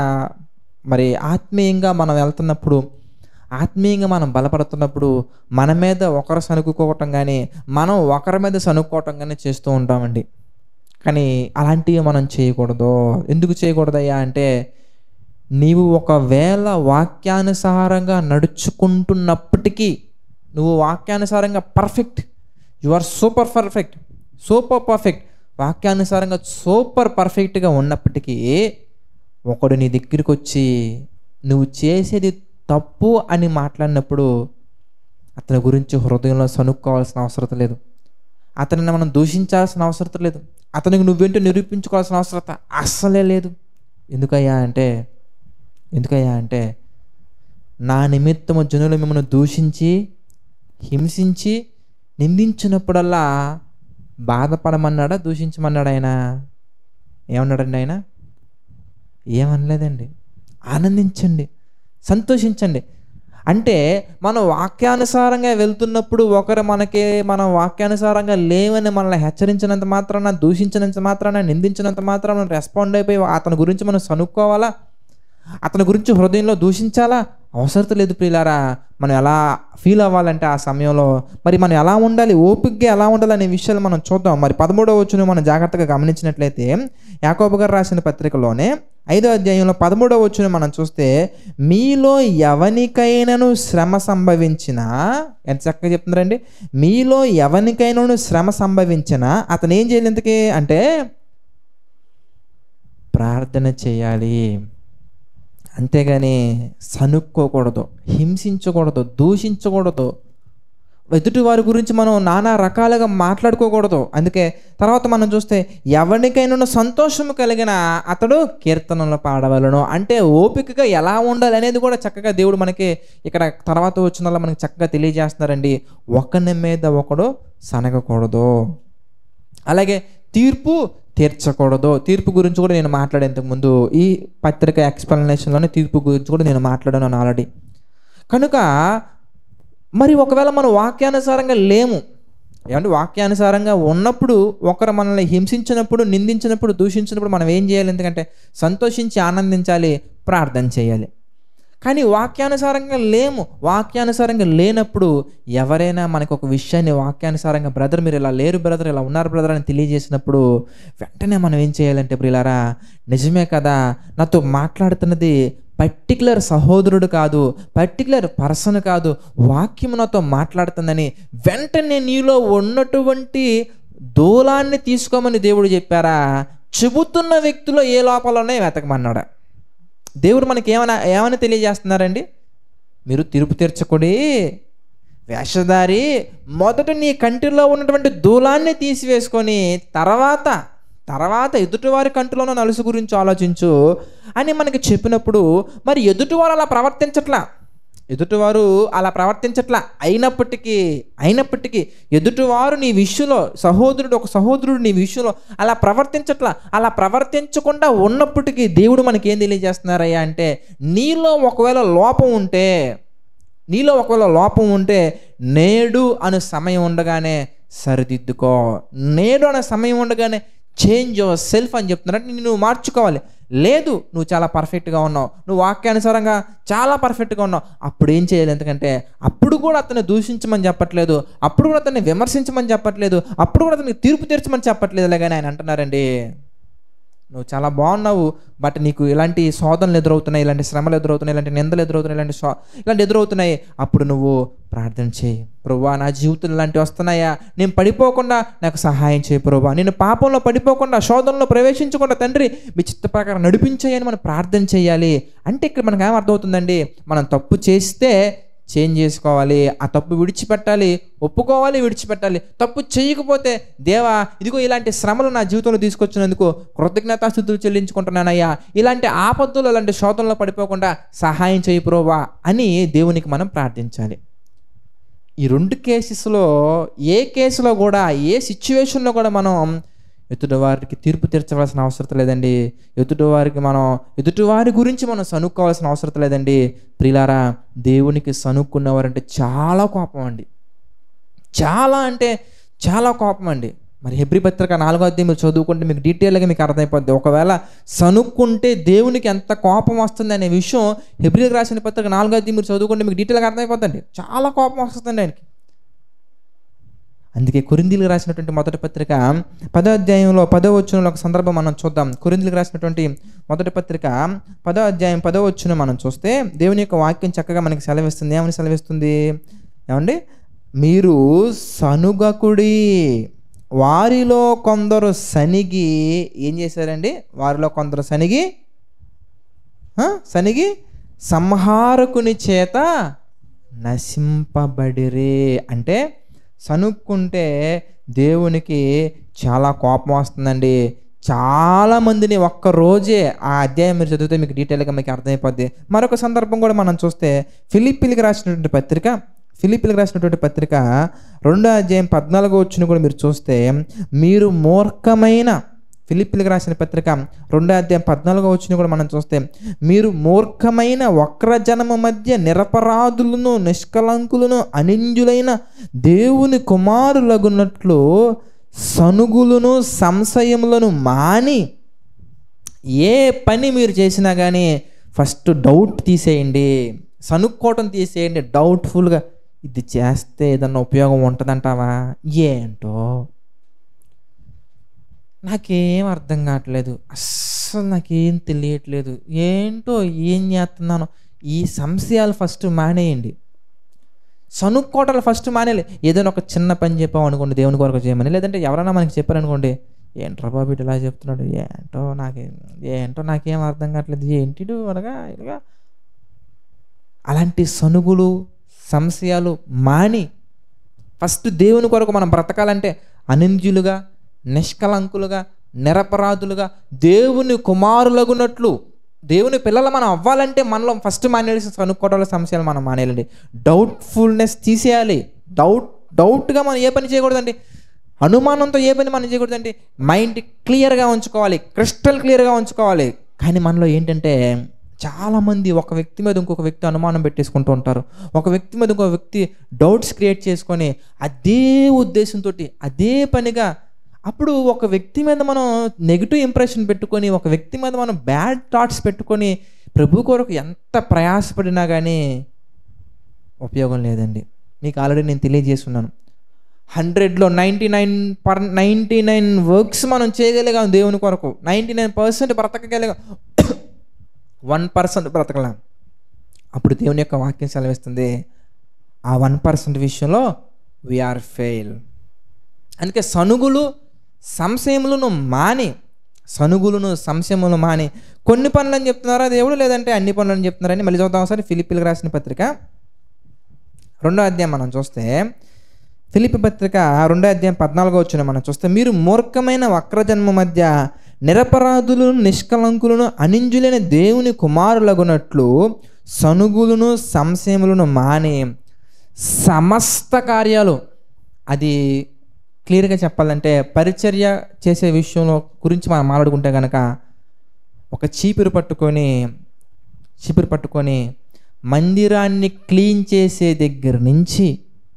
మరి ఆత్మీయంగా మనం వెళ్తున్నప్పుడు ఆత్మీయంగా మనం బలపడుతున్నప్పుడు మన మీద ఒకరు సనుక్కోవటం కానీ మనం ఒకరి మీద సనుక్కోవటం కానీ చేస్తూ ఉంటామండి కానీ అలాంటివి మనం చేయకూడదు ఎందుకు చేయకూడదయ్యా అంటే నీవు ఒకవేళ వాక్యానుసారంగా నడుచుకుంటున్నప్పటికీ నువ్వు వాక్యానుసారంగా perfect you are super perfect super perfect వాక్యానుసారంగా సూపర్ పర్ఫెక్ట్గా ఉన్నప్పటికీ ఒకడు నీ దగ్గరికి వచ్చి నువ్వు చేసేది తప్పు అని మాట్లాడినప్పుడు అతని గురించి హృదయంలో సనుక్కోవాల్సిన అవసరం లేదు అతనిని మనం దూషించాల్సిన అవసరం లేదు అతనికి నువ్వేంటో నిరూపించుకోవాల్సిన అవసరత అస్సలే లేదు ఎందుకయ్యా అంటే ఎందుకయ్యా అంటే నా నిమిత్తము జనులు మిమ్మల్ని దూషించి హింసించి నిందించినప్పుడల్లా బాధపడమన్నాడా దూషించమన్నాడు ఆయన ఏమన్నాడండి ఆయన ఏమనలేదండి ఆనందించండి సంతోషించండి అంటే మనం వాక్యానుసారంగా వెళ్తున్నప్పుడు ఒకరు మనకి మనం వాక్యానుసారంగా లేవని మనల్ని హెచ్చరించినంత మాత్రాన దూషించినంత మాత్రాన నిందించినంత మాత్రాన రెస్పాండ్ అయిపోయి అతని గురించి మనం సనుక్కోవాలా అతని గురించి హృదయంలో దూషించాలా అవసరం లేదు ప్రియులారా మనం ఎలా ఫీల్ అవ్వాలంటే ఆ సమయంలో మరి మనం ఎలా ఉండాలి ఓపికగా ఎలా ఉండాలి అనే విషయాలు మనం చూద్దాం మరి పదమూడవ వచ్చిన మనం జాగ్రత్తగా గమనించినట్లయితే యాకోబు గారు రాసిన పత్రికలోనే ఐదో అధ్యాయంలో పదమూడవ వచ్చిన మనం చూస్తే మీలో ఎవనికైనాను శ్రమ సంభవించినా ఎంత చక్కగా చెప్తున్నారండి మీలో ఎవనికైనాను శ్రమ సంభవించినా అతను ఏం చేయాలి ఎందుకే అంటే ప్రార్థన చేయాలి అంతేగాని సనుక్కోకూడదు హింసించకూడదు దూషించకూడదు ఎదుటి వారి గురించి మనం నానా రకాలుగా మాట్లాడుకోకూడదు అందుకే తర్వాత మనం చూస్తే ఎవరికైనా సంతోషం కలిగిన అతడు కీర్తనలు పాడవలను అంటే ఓపికగా ఎలా ఉండాలి అనేది కూడా చక్కగా దేవుడు మనకి ఇక్కడ తర్వాత వచ్చిన మనకి చక్కగా తెలియజేస్తున్నారండి ఒకరి మీద ఒకడు సనగకూడదు అలాగే తీర్పు తీర్చకూడదు తీర్పు గురించి కూడా నేను మాట్లాడేంతకు ముందు ఈ పత్రిక ఎక్స్ప్లెనేషన్లోనే తీర్పు గురించి కూడా నేను మాట్లాడాను ఆల్రెడీ కనుక మరి ఒకవేళ మనం వాక్యానుసారంగా లేము ఏమంటే వాక్యానుసారంగా ఉన్నప్పుడు ఒకరు మనల్ని హింసించినప్పుడు నిందించినప్పుడు దూషించినప్పుడు మనం ఏం చేయాలి ఎందుకంటే సంతోషించి ఆనందించాలి ప్రార్థన చేయాలి కానీ వాక్యానుసారంగా లేము వాక్యానుసారంగా లేనప్పుడు ఎవరైనా మనకు ఒక విషయాన్ని వాక్యానుసారంగా బ్రదర్ మీరు ఇలా లేరు బ్రదర్ ఇలా ఉన్నారు బ్రదర్ అని తెలియజేసినప్పుడు వెంటనే మనం ఏం చేయాలంటే ప్రియులారా నిజమే కదా నాతో మాట్లాడుతున్నది పర్టికులర్ సహోదరుడు కాదు పర్టికులర్ పర్సన్ కాదు వాక్యం నాతో మాట్లాడుతుందని వెంటనే నీలో ఉన్నటువంటి దూలాన్ని తీసుకోమని దేవుడు చెప్పారా చెబుతున్న వ్యక్తిలో ఏ లోపాలు ఉన్నాయో వెతకమన్నాడా దేవుడు మనకి ఏమైనా ఏమని తెలియజేస్తున్నారండి మీరు తీర్పు తీర్చకుడి వేషధారి మొదట నీ కంటిలో ఉన్నటువంటి దూలాన్ని తీసివేసుకొని తర్వాత తర్వాత ఎదుటివారి కంటిలోన నలుసు గురించి ఆలోచించు అని మనకి చెప్పినప్పుడు మరి ఎదుటివారు అలా ప్రవర్తించట్లా ఎదుటివారు అలా ప్రవర్తించట్లా అయినప్పటికీ అయినప్పటికీ ఎదుటివారు నీ విషయంలో సహోదరుడు ఒక సహోదరుడు నీ విషయంలో అలా ప్రవర్తించట్లా అలా ప్రవర్తించకుండా ఉన్నప్పటికీ దేవుడు మనకి ఏం తెలియజేస్తున్నారయ్యా అంటే నీలో ఒకవేళ లోపం ఉంటే నీలో ఒకవేళ లోపం ఉంటే నేడు అనే సమయం ఉండగానే సరిదిద్దుకో నేడు అనే సమయం ఉండగానే చేంజ్ యువర్ సెల్ఫ్ అని చెప్తున్నారు అంటే నువ్వు మార్చుకోవాలి లేదు నువ్వు చాలా పర్ఫెక్ట్గా ఉన్నావు నువ్వు వాక్యానుసారంగా చాలా పర్ఫెక్ట్గా ఉన్నావు అప్పుడు ఏం చేయాలి ఎందుకంటే అప్పుడు కూడా అతన్ని దూషించమని చెప్పట్లేదు అప్పుడు కూడా అతన్ని విమర్శించమని చెప్పట్లేదు అప్పుడు కూడా అతనికి తీర్పు తీర్చమని చెప్పట్లేదు కానీ ఆయన అంటున్నారండి నువ్వు చాలా బాగున్నావు బట్ నీకు ఇలాంటి శోధనలు ఎదురవుతున్నాయి ఇలాంటి శ్రమలు ఎదురవుతున్నాయి ఇలాంటి నిందలు ఎదురవుతున్నాయి ఇలాంటి శో ఇలాంటి ఎదురవుతున్నాయి అప్పుడు నువ్వు ప్రార్థన చేయి ప్రభువా నా జీవితం ఇలాంటివి వస్తున్నాయా నేను పడిపోకుండా నాకు సహాయం చేయి ప్రభువా నేను పాపంలో పడిపోకుండా శోధనలో ప్రవేశించకుండా తండ్రి మీ చిత్త ప్రకారం నడిపించేయని మనం ప్రార్థన చేయాలి అంటే ఇక్కడ మనకు ఏమర్థమవుతుందండి మనం తప్పు చేస్తే చేంజ్ చేసుకోవాలి ఆ తప్పు విడిచిపెట్టాలి ఒప్పుకోవాలి విడిచిపెట్టాలి తప్పు చేయకపోతే దేవా ఇదిగో ఇలాంటి శ్రమలు నా జీవితంలో తీసుకొచ్చినందుకు కృతజ్ఞతాస్థుతులు చెల్లించుకుంటున్నానయ్యా ఇలాంటి ఆపత్తులు ఇలాంటి శోధనలో పడిపోకుండా సహాయం చేయి ప్రోవా అని దేవునికి మనం ప్రార్థించాలి ఈ రెండు కేసెస్లో ఏ కేసులో కూడా ఏ సిచ్యువేషన్లో కూడా మనం ఎదుటివారికి తీర్పు తీర్చవలసిన అవసరం లేదండి ఎదుటివారికి మనం ఎదుటివారి గురించి మనం సనుక్కోవాల్సిన అవసరం లేదండి ప్రిలారా దేవునికి సనుక్కున్నవారంటే చాలా కోపం అండి చాలా అంటే చాలా కోపం అండి మరి హెబ్రి పత్రిక నాలుగో అధ్యాయం మీరు చదువుకుంటే మీకు డీటెయిల్గా మీకు అర్థమైపోద్ది ఒకవేళ సనుక్కుంటే దేవునికి ఎంత కోపం వస్తుంది అనే విషయం హెబ్రికి రాసిన పత్రిక నాలుగో అధ్యాయం మీరు చదువుకుంటే మీకు డీటెయిల్గా అర్థమైపోద్దండి చాలా కోపం వస్తుందండి ఆయనకి అందుకే కొరిందీలకు రాసినటువంటి మొదటి పత్రిక పదో అధ్యాయంలో పదో వచ్చిన ఒక సందర్భం మనం చూద్దాం కొరిందీలకు రాసినటువంటి మొదటి పత్రిక పదో అధ్యాయం పదో వచ్చిన మనం చూస్తే దేవుని యొక్క వాక్యం చక్కగా మనకి సెలవిస్తుంది ఏమని సెలవిస్తుంది ఏమండి మీరు సనుగకుడి వారిలో కొందరు సనిగి ఏం చేశారండి వారిలో కొందరు సనిగి ఆ? సనిగి సంహారకుని చేత నశింపబడిరే అంటే సనుక్కుంటే దేవునికి చాలా కోపం వస్తుందండి చాలా మందిని ఒక్క రోజే ఆ అధ్యాయం మీరు చదివితే మీకు డీటెయిల్గా మీకు అర్థమైపోద్ది మరొక సందర్భం కూడా మనం చూస్తే ఫిలిపిల్కి రాసినటువంటి పత్రిక ఫిలిపిల్కి రాసినటువంటి పత్రిక రెండో అధ్యాయం పద్నాలుగో వచ్చిన కూడా మీరు చూస్తే మీరు మూర్ఖమైన ఫిలిపిల్కి రాసిన పత్రిక రెండో అధ్యాయం పద్నాలుగో వచ్చిన కూడా మనం చూస్తే మీరు మూర్ఖమైన వక్రజనము మధ్య నిరపరాధులను నిష్కలంకులను అనింజులైన దేవుని కుమారులగున్నట్లు సనుగులను సంశయములను మాని ఏ పని మీరు చేసినా కానీ ఫస్ట్ డౌట్ తీసేయండి సనుక్కోవటం తీసేయండి డౌట్ఫుల్గా ఇది చేస్తే ఏదన్నా ఉపయోగం ఉంటుందంటావా ఏంటో నాకేం అర్థం కావట్లేదు అస్సలు అస్సలు నాకేం తెలియట్లేదు ఏంటో ఏం చేస్తున్నాను ఈ సంశయాలు ఫస్ట్ మానేయండి సనుక్కోటలు ఫస్ట్ మానేయాలి ఏదైనా ఒక చిన్న పని చెప్పాం అనుకోండి దేవుని కొరకు చేయమని లేదంటే ఎవరైనా మనకి చెప్పారనుకోండి ఏంట్రా బాబు ఇటు ఇలా చెప్తున్నాడు ఏంటో నాకే ఏంటో నాకేం అర్థం కావట్లేదు ఏంటిడు అనగా ఇలాగా అలాంటి సనుగులు సంశయాలు మాని ఫస్ట్ దేవుని కొరకు మనం బ్రతకాలంటే అనింద్యులుగా నిష్కలంకులుగా నిరపరాధులుగా దేవుని కుమారులగునట్లు దేవుని పిల్లలు మనం అవ్వాలంటే మనలో ఫస్ట్ మానేయాల్సిన సనుక్కోవడాల సమస్యలు మనం మానేయాలండి డౌట్ఫుల్నెస్ తీసేయాలి డౌట్ డౌట్గా మనం ఏ పని చేయకూడదండి అనుమానంతో ఏ పని మనం చేయకూడదండి మైండ్ క్లియర్గా ఉంచుకోవాలి క్రిస్టల్ క్లియర్గా ఉంచుకోవాలి కానీ మనలో ఏంటంటే చాలామంది ఒక వ్యక్తి మీద ఇంకొక వ్యక్తి అనుమానం పెట్టేసుకుంటూ ఉంటారు ఒక వ్యక్తి మీద ఇంకొక వ్యక్తి డౌట్స్ క్రియేట్ చేసుకొని అదే ఉద్దేశంతో అదే పనిగా అప్పుడు ఒక వ్యక్తి మీద మనం నెగిటివ్ ఇంప్రెషన్ పెట్టుకొని ఒక వ్యక్తి మీద మనం బ్యాడ్ థాట్స్ పెట్టుకొని ప్రభు కొరకు ఎంత ప్రయాసపడినా కానీ ఉపయోగం లేదండి మీకు ఆల్రెడీ నేను తెలియజేస్తున్నాను హండ్రెడ్లో ninety nine per ninety nine works మనం చేయగలిగాం దేవుని కొరకు నైంటీ నైన్ పర్సెంట్ బ్రతకగలిగాం వన్ పర్సెంట్ బ్రతకలేం అప్పుడు దేవుని యొక్క వాక్యం సెలవిస్తుంది ఆ వన్ పర్సెంట్ విషయంలో వీఆర్ ఫెయిల్ అందుకే సనుగులు సంశయములను మాని సనుగులను సంశయములు మాని కొన్ని పనులు అని చెప్తున్నారా దేవుడు లేదంటే అన్ని పనులు అని చెప్తున్నారని మళ్ళీ చూద్దాం ఒకసారి ఫిలిపిలకు రాసిన పత్రిక రెండో అధ్యాయం మనం చూస్తే ఫిలిపి పత్రిక రెండో అధ్యాయం పద్నాలుగో వచ్చిన మనం చూస్తే మీరు మూర్ఖమైన వక్రజన్మ మధ్య నిరపరాధులను నిష్కలంకులను అనింజులైన దేవుని కుమారులగునట్లు సనుగులను సంశయములను మాని సమస్త కార్యాలు అది క్లియర్గా చెప్పాలంటే పరిచర్య చేసే విషయంలో గురించి మనం మాట్లాడుకుంటే కనుక ఒక చీపురు పట్టుకొని చీపురు పట్టుకొని మందిరాన్ని క్లీన్ చేసే దగ్గర నుంచి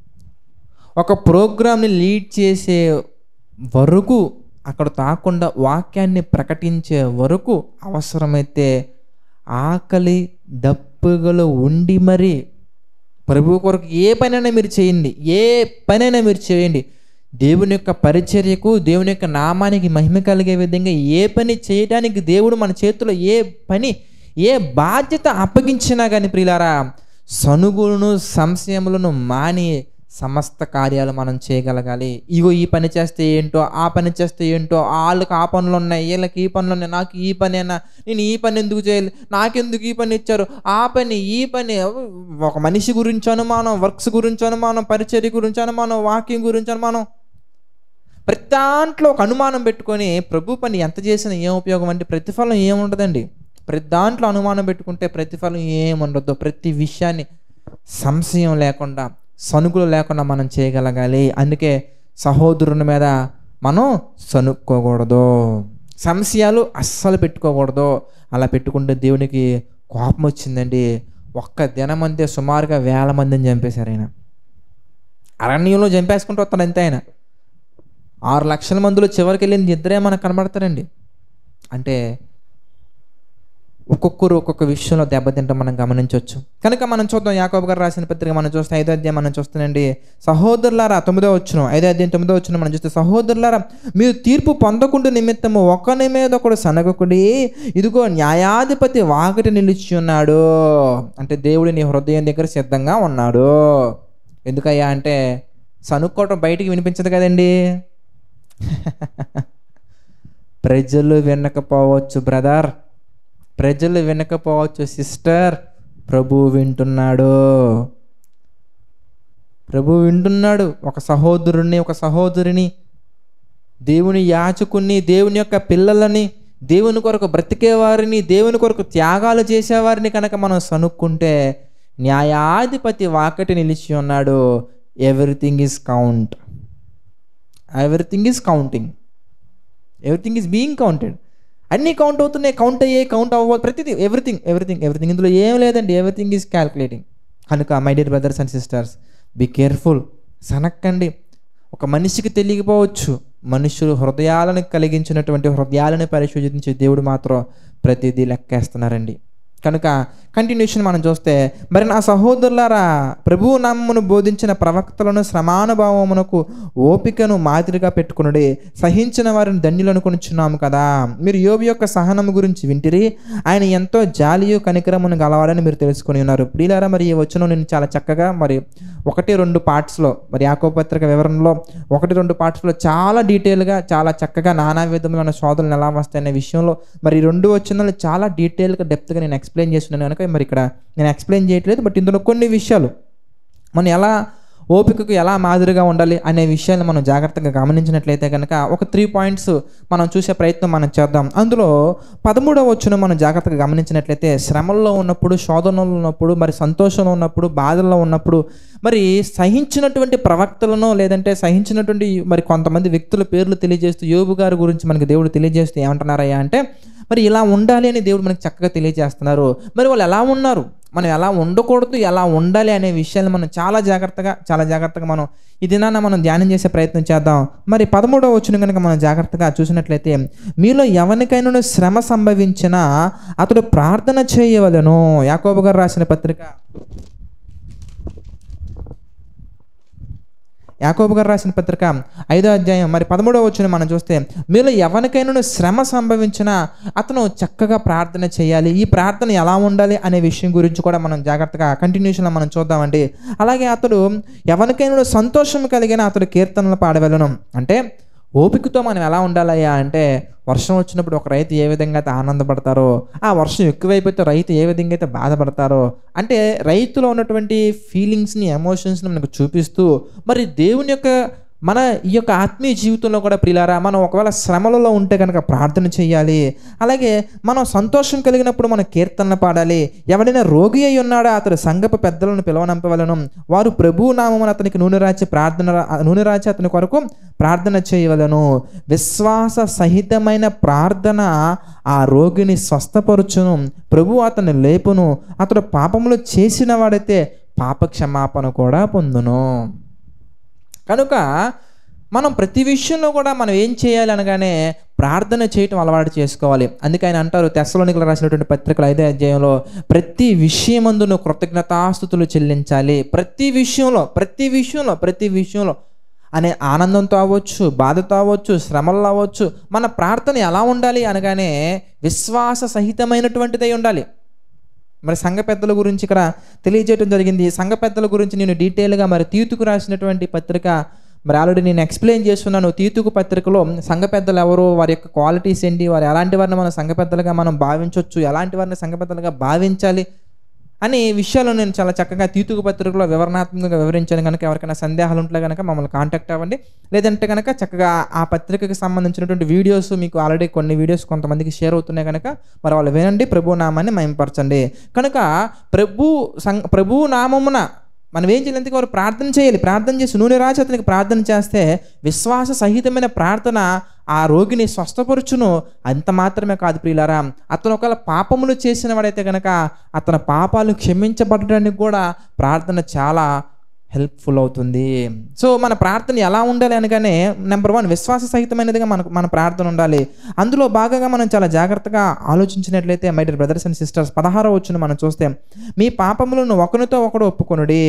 ఒక ప్రోగ్రామ్ని లీడ్ చేసే వరకు అక్కడ తాకుండా వాక్యాన్ని ప్రకటించే వరకు అవసరమైతే ఆకలి దప్పుగలు ఉండి మరి ప్రభు కొరకు ఏ పనైనా మీరు చేయండి ఏ పనైనా మీరు చేయండి దేవుని యొక్క పరిచర్యకు దేవుని యొక్క నామానికి మహిమ కలిగే విధంగా ఏ పని చేయడానికి దేవుడు మన చేతిలో ఏ పని ఏ బాధ్యత అప్పగించినా కానీ ప్రియులారా సనుగులను సంశయములను మాని సమస్త కార్యాలు మనం చేయగలగాలి ఇగో ఈ పని చేస్తే ఏంటో ఆ పని చేస్తే ఏంటో వాళ్ళకి ఆ పనులు ఉన్నాయి వీళ్ళకి ఈ పనులు ఉన్నాయి నాకు ఈ పనేనా నేను ఈ పని ఎందుకు చేయాలి నాకెందుకు ఈ పని ఇచ్చారు ఆ పని ఈ పని ఒక మనిషి గురించి అనుమానం వర్క్స్ గురించి అనుమానం పరిచర్య గురించి అనుమానం వాక్యం గురించి అనుమానం ప్రతి దాంట్లో ఒక అనుమానం పెట్టుకొని ప్రభు పని ఎంత చేసినా ఏం ఉపయోగం అంటే ప్రతిఫలం ఏముండదండి ప్రతి దాంట్లో అనుమానం పెట్టుకుంటే ప్రతిఫలం ఏముండదు ప్రతి విషయాన్ని సంశయం లేకుండా సనుకులు లేకుండా మనం చేయగలగాలి అందుకే సహోదరుని మీద మనం సనుక్కోకూడదు సంశయాలు అస్సలు పెట్టుకోకూడదు అలా పెట్టుకుంటే దేవునికి కోపం వచ్చిందండి ఒక్క దినమంతే సుమారుగా వేల మందిని చంపేశారు ఆయన అరణ్యంలో చంపేసుకుంటూ వస్తాడు అంతే ఆయన ఆరు లక్షల మందిలో చివరికి వెళ్ళింది ఇద్దరే మనకు కనబడతారండి అంటే ఒక్కొక్కరు ఒక్కొక్క విషయంలో దెబ్బతింటాం మనం గమనించవచ్చు కనుక మనం చూద్దాం యాకోబు గారు రాసిన పత్రిక మనం చూస్తే ఐదో అధ్యాయం మనం చూస్తానండి సహోదరులారా తొమ్మిదో వచ్చిన ఐదో అధ్యాయం తొమ్మిదో వచ్చిన మనం చూస్తే సహోదరులారా మీరు తీర్పు పొందకుండా నిమిత్తము ఒకని మీద ఒకడు సనగకుడి ఇదిగో న్యాయాధిపతి వాకటి నిలిచి ఉన్నాడు అంటే దేవుడు నీ హృదయం దగ్గర సిద్ధంగా ఉన్నాడు ఎందుకయ్యా అంటే సనుక్కోవటం బయటికి వినిపించదు కదండి ప్రజలు వినకపోవచ్చు బ్రదర్ ప్రజలు వినకపోవచ్చు సిస్టర్ ప్రభు వింటున్నాడు ప్రభు వింటున్నాడు ఒక సహోదరుని ఒక సహోదరిని దేవుని యాచకుని దేవుని యొక్క పిల్లలని దేవుని కొరకు బ్రతికేవారిని దేవుని కొరకు త్యాగాలు చేసేవారిని కనుక మనం సనుక్కుంటే న్యాయాధిపతి వాకటి నిలిచి ఉన్నాడు everything is count everything is counting everything is being counted అన్నీ కౌంట్ అవుతున్నాయి కౌంట్ అయ్యే కౌంట్ అవ్వాలి ప్రతిదీ ఎవ్రీథింగ్ ఎవ్రీథింగ్ ఎవ్రీథింగ్ ఇందులో ఏం లేదండి ఎవ్రీథింగ్ ఈజ్ క్యాల్కులేటింగ్ కనుక my dear brothers and sisters be careful సనక్కండి ఒక మనిషికి తెలియకపోవచ్చు మనుషులు హృదయాలను కలిగించినటువంటి హృదయాలను పరిశోధించే దేవుడు మాత్రం ప్రతిదీ లెక్కేస్తున్నారండి కనుక కంటిన్యూషన్ మనం చూస్తే మరి నా సహోదరులారా ప్రభువు నామమును బోధించిన ప్రవక్తలను శ్రమానుభవమునకు ఓపికను మాదిరిగా పెట్టుకునుడి సహించిన వారిని ధన్యులను కొనుచున్నాము కదా మీరు యోబు యొక్క సహనము గురించి వింటిరి ఆయన ఎంతో జాలియు కనికరమును గలవాడని మీరు తెలుసుకొని ఉన్నారు ప్రియులారా మరి ఈ వచనం నేను చాలా చక్కగా మరి ఒకటి రెండు పార్ట్స్లో మరి యాకో పత్రిక వివరణలో ఒకటి రెండు పార్ట్స్లో చాలా డీటెయిల్గా చాలా చక్కగా నానా విధములైన శోధనలు ఎలా వస్తాయనే విషయంలో మరి ఈ రెండు వచనాలు చాలా డీటెయిల్గా డెప్త్గా నేను ఎక్స్ప్లెయిన్ చేస్తున్నాను కనుక మరి ఇక్కడ నేను ఎక్స్ప్లెయిన్ చేయట్లేదు బట్ ఇందులో కొన్ని విషయాలు మనం ఎలా ఓపికకు ఎలా మాదిరిగా ఉండాలి అనే విషయాన్ని మనం జాగ్రత్తగా గమనించినట్లయితే కనుక ఒక త్రీ పాయింట్స్ మనం చూసే ప్రయత్నం మనం చేద్దాం అందులో పదమూడవ వచ్చును మనం జాగ్రత్తగా గమనించినట్లయితే శ్రమల్లో ఉన్నప్పుడు శోధనలో ఉన్నప్పుడు మరి సంతోషంలో ఉన్నప్పుడు బాధల్లో ఉన్నప్పుడు మరి సహించినటువంటి ప్రవక్తలను లేదంటే సహించినటువంటి మరి కొంతమంది వ్యక్తుల పేర్లు తెలియజేస్తూ యోబు గారి గురించి మనకి దేవుడు తెలియజేస్తూ ఏమంటున్నారయ్యా అంటే మరి ఇలా ఉండాలి అని దేవుడు మనకి చక్కగా తెలియజేస్తున్నారు మరి వాళ్ళు ఎలా ఉన్నారు మనం ఎలా ఉండకూడదు ఎలా ఉండాలి అనే విషయాన్ని మనం చాలా జాగ్రత్తగా చాలా జాగ్రత్తగా మనం ఈ దినాన మనం ధ్యానం చేసే ప్రయత్నం చేద్దాం మరి పదమూడవ వచ్చిన కనుక మనం జాగ్రత్తగా చూసినట్లయితే మీలో ఎవరికైనా శ్రమ సంభవించినా అతడు ప్రార్థన చేయవలను యాకోబు గారు రాసిన పత్రిక యాకోబు గారు రాసిన పత్రిక ఐదో అధ్యాయం మరి పదమూడవ వచ్చిన మనం చూస్తే మీలో ఎవరికైనా శ్రమ సంభవించినా అతను చక్కగా ప్రార్థన చేయాలి ఈ ప్రార్థన ఎలా ఉండాలి అనే విషయం గురించి కూడా మనం జాగ్రత్తగా కంటిన్యూషన్లో మనం చూద్దామండి అలాగే అతడు ఎవరికైనా సంతోషం కలిగిన అతడు కీర్తనలు పాడవలను అంటే ఓపికతో మనం ఎలా ఉండాలయ్యా అంటే వర్షం వచ్చినప్పుడు ఒక రైతు ఏ విధంగా అయితే ఆనందపడతారో ఆ వర్షం ఎక్కువైపోతే రైతు ఏ విధంగా అయితే బాధపడతారో అంటే రైతులో ఉన్నటువంటి ఫీలింగ్స్ని ఎమోషన్స్ని మనకు చూపిస్తూ మరి దేవుని యొక్క మన ఈ యొక్క ఆత్మీయ జీవితంలో కూడా ప్రిలారా మనం ఒకవేళ శ్రమలలో ఉంటే కనుక ప్రార్థన చేయాలి అలాగే మనం సంతోషం కలిగినప్పుడు మనం కీర్తనలు పాడాలి ఎవడైనా రోగి అయి ఉన్నాడో అతడు సంగప పెద్దలను పిలవనంపవలను వారు ప్రభు నామమున అతనికి నూనె రాచి ప్రార్థన నూనె రాచి అతని కొరకు ప్రార్థన చేయవలను విశ్వాస సహితమైన ప్రార్థన ఆ రోగిని స్వస్థపరచును ప్రభు అతన్ని లేపును అతడు పాపములు చేసిన వాడైతే పాప క్షమాపణ కూడా పొందును కనుక మనం ప్రతి విషయంలో కూడా మనం ఏం చేయాలి అనగానే ప్రార్థన చేయటం అలవాటు చేసుకోవాలి అందుకే ఆయన అంటారు తెస్సలోనికలు రాసినటువంటి పత్రికలు ఐదో అధ్యాయంలో ప్రతి విషయమందు నువ్వు కృతజ్ఞతాస్థుతులు చెల్లించాలి ప్రతి విషయంలో ప్రతి విషయంలో ప్రతి విషయంలో అనే ఆనందంతో అవ్వచ్చు బాధతో అవ్వచ్చు శ్రమల్లో అవ్వచ్చు మన ప్రార్థన ఎలా ఉండాలి అనగానే విశ్వాస సహితమైనటువంటిదై ఉండాలి మరి సంఘ పెద్దల గురించి ఇక్కడ తెలియజేయడం జరిగింది సంఘ పెద్దల గురించి నేను డీటెయిల్గా మరి తీతుకు రాసినటువంటి పత్రిక మరి ఆల్రెడీ నేను ఎక్స్ప్లెయిన్ చేస్తున్నాను తీతుకు పత్రికలో సంఘ పెద్దలు ఎవరు వారి యొక్క క్వాలిటీస్ ఏంటి వారు ఎలాంటి వారిని మనం సంఘ పెద్దలుగా మనం భావించవచ్చు ఎలాంటి వారిని సంఘ పెద్దలుగా భావించాలి అని విషయాలు నేను చాలా చక్కగా తీతుకు పత్రికలో వివరణాత్మకంగా వివరించాను కనుక ఎవరికైనా సందేహాలు ఉంటే కనుక మమ్మల్ని కాంటాక్ట్ అవ్వండి లేదంటే కనుక చక్కగా ఆ పత్రికకి సంబంధించినటువంటి వీడియోస్ మీకు ఆల్రెడీ కొన్ని వీడియోస్ కొంతమందికి షేర్ అవుతున్నాయి కనుక మరి వాళ్ళు వినండి ప్రభు నామాన్ని మయంపరచండి కనుక ప్రభు సం ప్రభు నామమున మనం ఏం చేయాలి ఎందుకు వారు ప్రార్థన చేయాలి ప్రార్థన చేసి నూనె రాసి అతనికి ప్రార్థన చేస్తే విశ్వాస సహితమైన ప్రార్థన ఆ రోగిని స్వస్థపరుచును అంత మాత్రమే కాదు ప్రియులారా అతను ఒకవేళ పాపములు చేసిన వాడైతే కనుక అతని పాపాలు క్షమించబడడానికి కూడా ప్రార్థన చాలా హెల్ప్ఫుల్ అవుతుంది సో మన ప్రార్థన ఎలా ఉండాలి అనగానే నెంబర్ వన్ విశ్వాస సహితమైనదిగా మనకు మన ప్రార్థన ఉండాలి అందులో భాగంగా మనం చాలా జాగ్రత్తగా ఆలోచించినట్లయితే my dear brothers and sisters పదహారో వచ్చిన మనం చూస్తే మీ పాపములను ఒకరితో ఒకడు ఒప్పుకొనుడి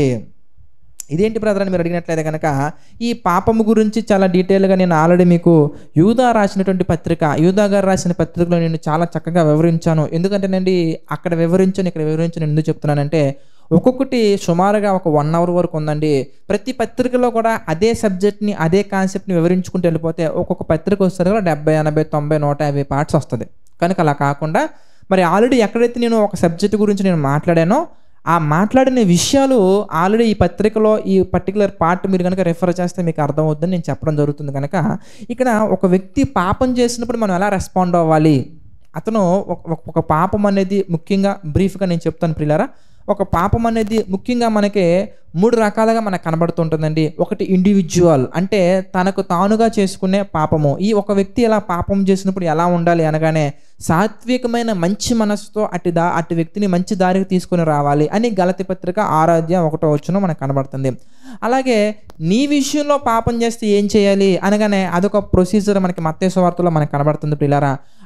ఇదేంటి బ్రదర్ అని మీరు అడిగినట్లయితే కనుక ఈ పాపము గురించి చాలా డీటెయిల్గా నేను ఆల్రెడీ మీకు యూదా రాసినటువంటి పత్రిక యూదా గారు రాసిన పత్రికలో నేను చాలా చక్కగా వివరించాను ఎందుకంటేనండి అక్కడ వివరించాను ఇక్కడ వివరించాను ఎందుకు చెప్తున్నానంటే ఒక్కొక్కటి సుమారుగా ఒక వన్ అవర్ వరకు ఉందండి ప్రతి పత్రికలో కూడా అదే సబ్జెక్ట్ని అదే కాన్సెప్ట్ని వివరించుకుంటూ వెళ్ళిపోతే ఒక్కొక్క పత్రిక వస్తారు కదా డెబ్బై ఎనభై తొంభై నూట యాభై పార్ట్స్ వస్తుంది కనుక అలా కాకుండా మరి ఆల్రెడీ ఎక్కడైతే నేను ఒక సబ్జెక్ట్ గురించి నేను మాట్లాడానో ఆ మాట్లాడిన విషయాలు ఆల్రెడీ ఈ పత్రికలో ఈ పర్టికులర్ పార్ట్ మీరు కనుక రెఫర్ చేస్తే మీకు అర్థమవుతుందని నేను చెప్పడం జరుగుతుంది కనుక ఇక్కడ ఒక వ్యక్తి పాపం చేసినప్పుడు మనం ఎలా రెస్పాండ్ అవ్వాలి అతను ఒక- ఒక పాపం అనేది ముఖ్యంగా బ్రీఫ్గా నేను చెప్తాను ప్రియులారా ఒక పాపం అనేది ముఖ్యంగా మనకి మూడు రకాలుగా మనకు కనబడుతుంటుందండి ఒకటి ఇండివిజువల్ అంటే తనకు తానుగా చేసుకునే పాపము ఈ ఒక వ్యక్తి ఎలా పాపం చేసినప్పుడు ఎలా ఉండాలి అనగానే సాత్వికమైన మంచి మనసుతో అటు దా అటు వ్యక్తిని మంచి దారికి తీసుకుని రావాలి అని గలతి పత్రిక ఆరాధ్య ఒకటో వచ్చున మనకు కనబడుతుంది అలాగే నీ విషయంలో పాపం చేస్తే ఏం చేయాలి అనగానే అదొక ప్రొసీజర్ మనకి మత్తేశ్వ వార్తలో మనకు కనబడుతుంది పిల్లరా